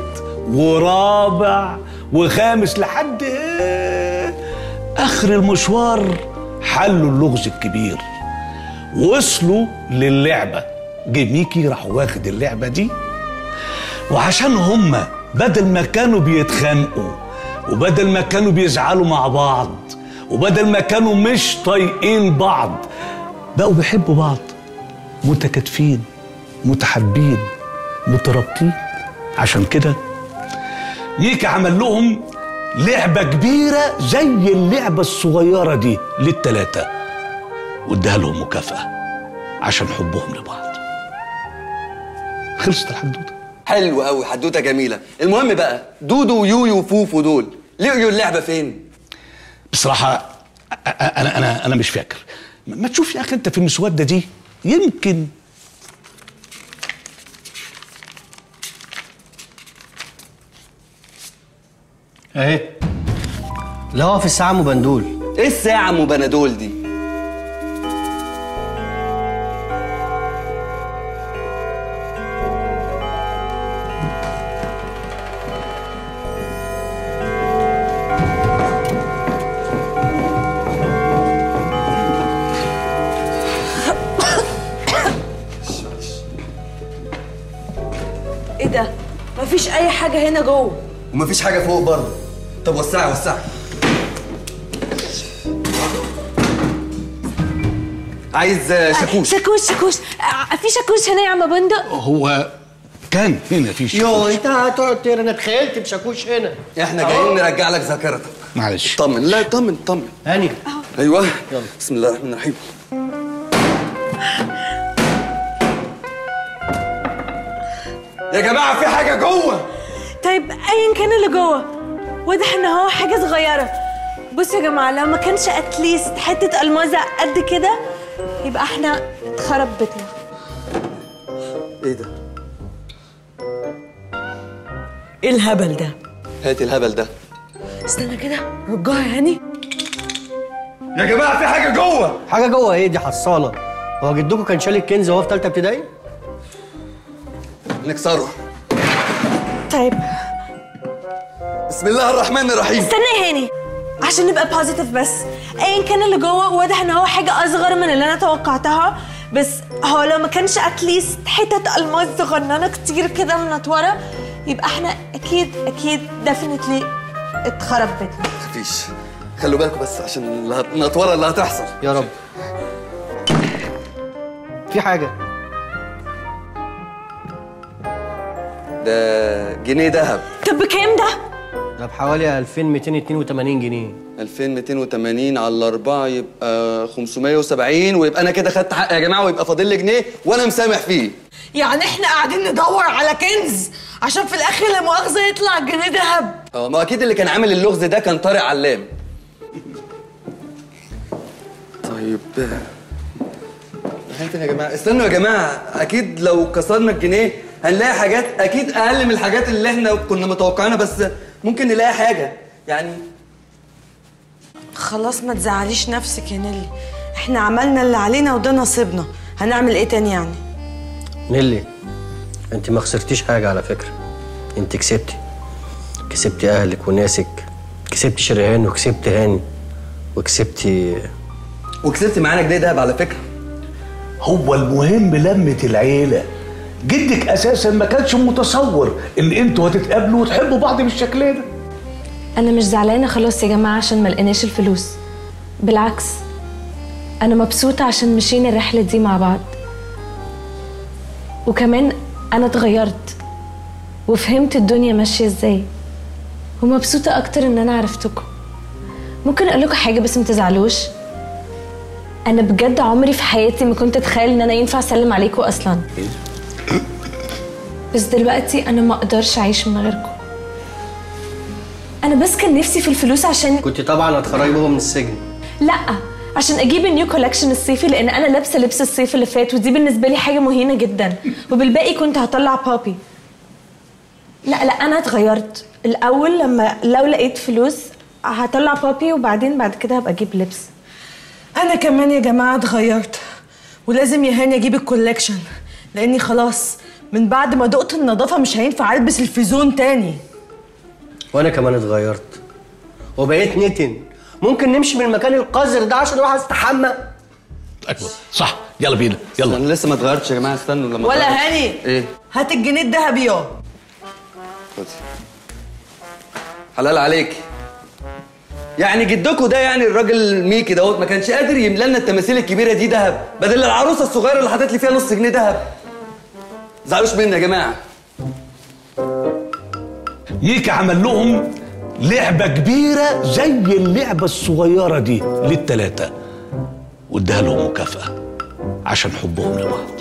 ورابع وخامس لحد ايه اخر المشوار حلوا اللغز الكبير وصلوا للعبة جه ميكي راح واخد اللعبة دي وعشان هما بدل ما كانوا بيتخانقوا وبدل ما كانوا بيزعلوا مع بعض وبدل ما كانوا مش طايقين بعض بقوا بيحبوا بعض متكاتفين متحابين مترابطين عشان كده ميكا عمل لهم لعبة كبيرة زي اللعبة الصغيرة دي للتلاتة واداها لهم مكافأة عشان حبهم لبعض خلصت الحدوتة حلو قوي حدوته جميله المهم بقى دودو ويويو وفوفو دول لقيوا اللعبه فين بصراحة أ- أ- أنا أنا أنا مش فاكر ما تشوف يا أخي أنت في المسودة دي يمكن اهي اللي هو في الساعه ام بندول ايه الساعه ام بنادول دي ايه ده مفيش اي حاجه هنا جوه ومفيش حاجه فوق برضه طب وسعي وسعي عايز آه، شاكوش شاكوش شاكوش آه، في شاكوش هنا يا عم بندق هو كان هنا في يو شاكوش انت هتقعد تقرا انا تخيلت بشاكوش هنا احنا جايين نرجع لك ذاكرتك معلش طمن لا طمن طمن هاني ايوه بسم الله الرحمن الرحيم يا جماعه في حاجه جوه طيب ايا كان اللي جوه واضح ان هو حاجه صغيره بصوا يا جماعه لو ما كانش اتليست حته المازه قد كده يبقى احنا اتخرب بيتنا ايه ده ايه الهبل ده هاتي الهبل ده استنى كده رجعها يا هاني يا جماعه في حاجه جوه حاجه جوه ايه دي حصاله هو جدكم كان شال الكنز وهو في ثالثه ابتدائي نكسره طيب بسم الله الرحمن الرحيم استنى يا هاني عشان نبقى بوزيتيف بس ايا كان اللي جوه واضح ان هو حاجه اصغر من اللي انا توقعتها بس هو لو ما كانش اتليست حتت الماس صغننه كتير كده منطوره يبقى احنا اكيد اكيد ديفينتلي اتخرب بيتنا مفيش خلوا بالكم بس عشان اللي- النطوره اللي هتحصل يا رب في حاجه ده جنيه ذهب طب بكام ده؟ ده بحوالي 2282 جنيه 2280 على الأربعة يبقى 570 ويبقى أنا كده خدت حق يا جماعة ويبقى فاضل لي جنيه وأنا مسامح فيه يعني احنا قاعدين ندور على كنز عشان في الاخر لا مؤاخذه يطلع جنيه ذهب اه ما أكيد اللي كان عامل اللغز ده كان طارق علام طيب هات يا جماعة استنوا يا جماعة أكيد لو كسرنا الجنيه هنلاقي حاجات أكيد أقل من الحاجات اللي إحنا كنا متوقعينها بس ممكن نلاقي حاجة يعني خلاص ما تزعليش نفسك يا نيلي احنا عملنا اللي علينا وده نصيبنا هنعمل ايه تاني يعني نيلي انت ما خسرتيش حاجه على فكره انت كسبتي كسبتي اهلك وناسك كسبتي شريهان وكسبتي هاني وكسبتي وكسبت معانا جنيه دهب على فكرة هو المهم لمة العيلة جدك أساسا ما كانش متصور إن أنتوا هتتقابلوا وتحبوا بعض بالشكل ده انا مش زعلانه خلاص يا جماعه عشان ما لقيناش الفلوس بالعكس انا مبسوطه عشان مشينا الرحله دي مع بعض وكمان انا اتغيرت وفهمت الدنيا ماشيه ازاي ومبسوطه اكتر ان انا عرفتكم ممكن اقول لكم حاجه بس ما تزعلوش انا بجد عمري في حياتي ما كنت اتخيل ان انا ينفع اسلم عليكم اصلا بس دلوقتي انا ما اقدرش اعيش من غيركم انا بس كان نفسي في الفلوس عشان كنت طبعا هتخرجي بابا من السجن لا عشان اجيب النيو كولكشن الصيفي لان انا لابسه لبس الصيف اللي فات ودي بالنسبه لي حاجه مهينه جدا وبالباقي كنت هطلع بابي لا لا انا اتغيرت الاول لما لو لقيت فلوس هطلع بابي وبعدين بعد كده هبقى اجيب لبس انا كمان يا جماعه اتغيرت ولازم يا هاني اجيب الكولكشن لاني خلاص من بعد ما دقت النظافه مش هينفع البس الفيزون تاني وانا كمان اتغيرت وبقيت نتن ممكن نمشي من المكان القذر ده عشان اروح استحمى أيوة صح يلا بينا يلا أنا لسه ما اتغيرتش يا جماعة استنوا لما ولا أتغير. هاني إيه هات الجنيه الذهبي يا خدي. حلال عليك يعني جدكوا ده يعني الراجل الميكي دوت ما كانش قادر يملى لنا التماثيل الكبيره دي ذهب بدل العروسه الصغيره اللي حاطط لي فيها نص جنيه ذهب زعلوش مني يا جماعه ييكا عمل لهم لعبة كبيرة زي اللعبة الصغيرة دي للتلاتة واداها لهم مكافأة عشان حبهم لبعض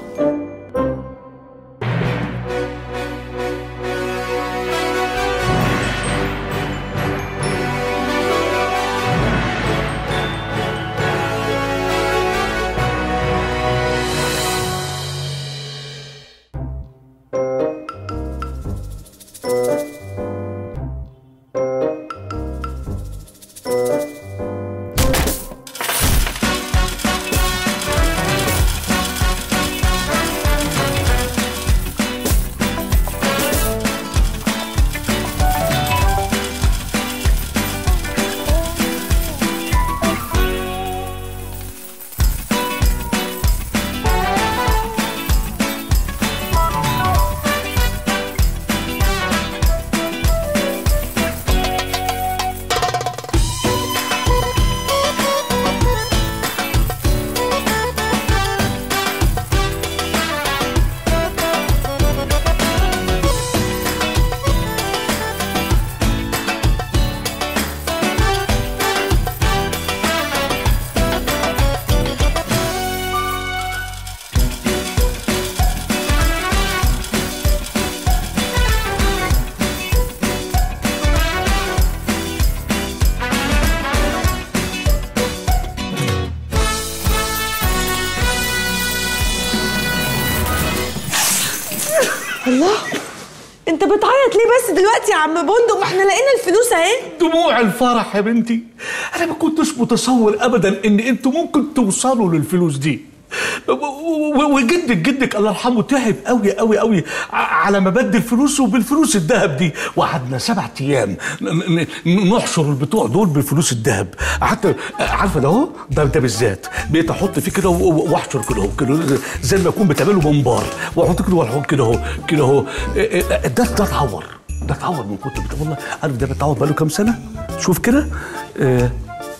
الله انت بتعيط ليه بس دلوقتي يا عم بندق ما احنا لقينا الفلوس اهي دموع الفرح يا بنتي انا ما كنتش متصور ابدا ان انتوا ممكن توصلوا للفلوس دي و- و- وجدك جدك الله يرحمه تعب قوي قوي قوي على ما بدل فلوسه بالفلوس الذهب دي وقعدنا سبع ايام ن- ن- نحشر البتوع دول بالفلوس الذهب حتى عارفه ده اهو ده ده بالذات بقيت احط فيه كده و- و- واحشر كده اهو كده زي ما اكون بتعمله منبار واحط كده واحط كده اهو كده اهو ده ده اتعور ده اتعور من كتر بتاع والله عارف ده بيتعور بقاله كام سنه شوف كده آه.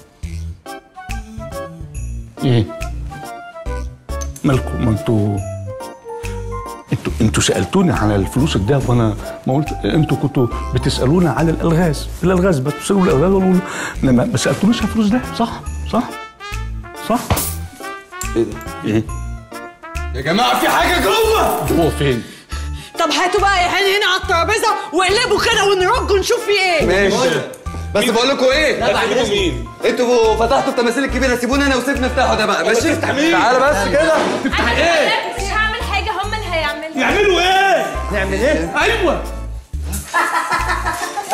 ايه مالكم ما انتوا انتوا انتوا سالتوني على الفلوس الدهب وانا ما قلت انتوا كنتوا بتسالوني على الالغاز الالغاز بتسالوا الالغاز ولا انما ما سالتونيش على الفلوس ده صح صح صح ايه ده ايه يا جماعه في حاجه جوه هو فين طب هاتوا بقى يا هاني هنا على الترابيزه واقلبوا كده ونرج ونشوف في ايه ماشي بس بقول لكم ايه لا، بعد إذنك. مين انتوا فتحتوا التماثيل الكبيره سيبوني انا وسيف نفتحه ده بقى ماشي تفتح مين؟ تعالى بس كده تفتح ايه؟ مش هعمل حاجه هم اللي هيعملوا يعملوا ايه؟ نعمل ايه؟ ايوه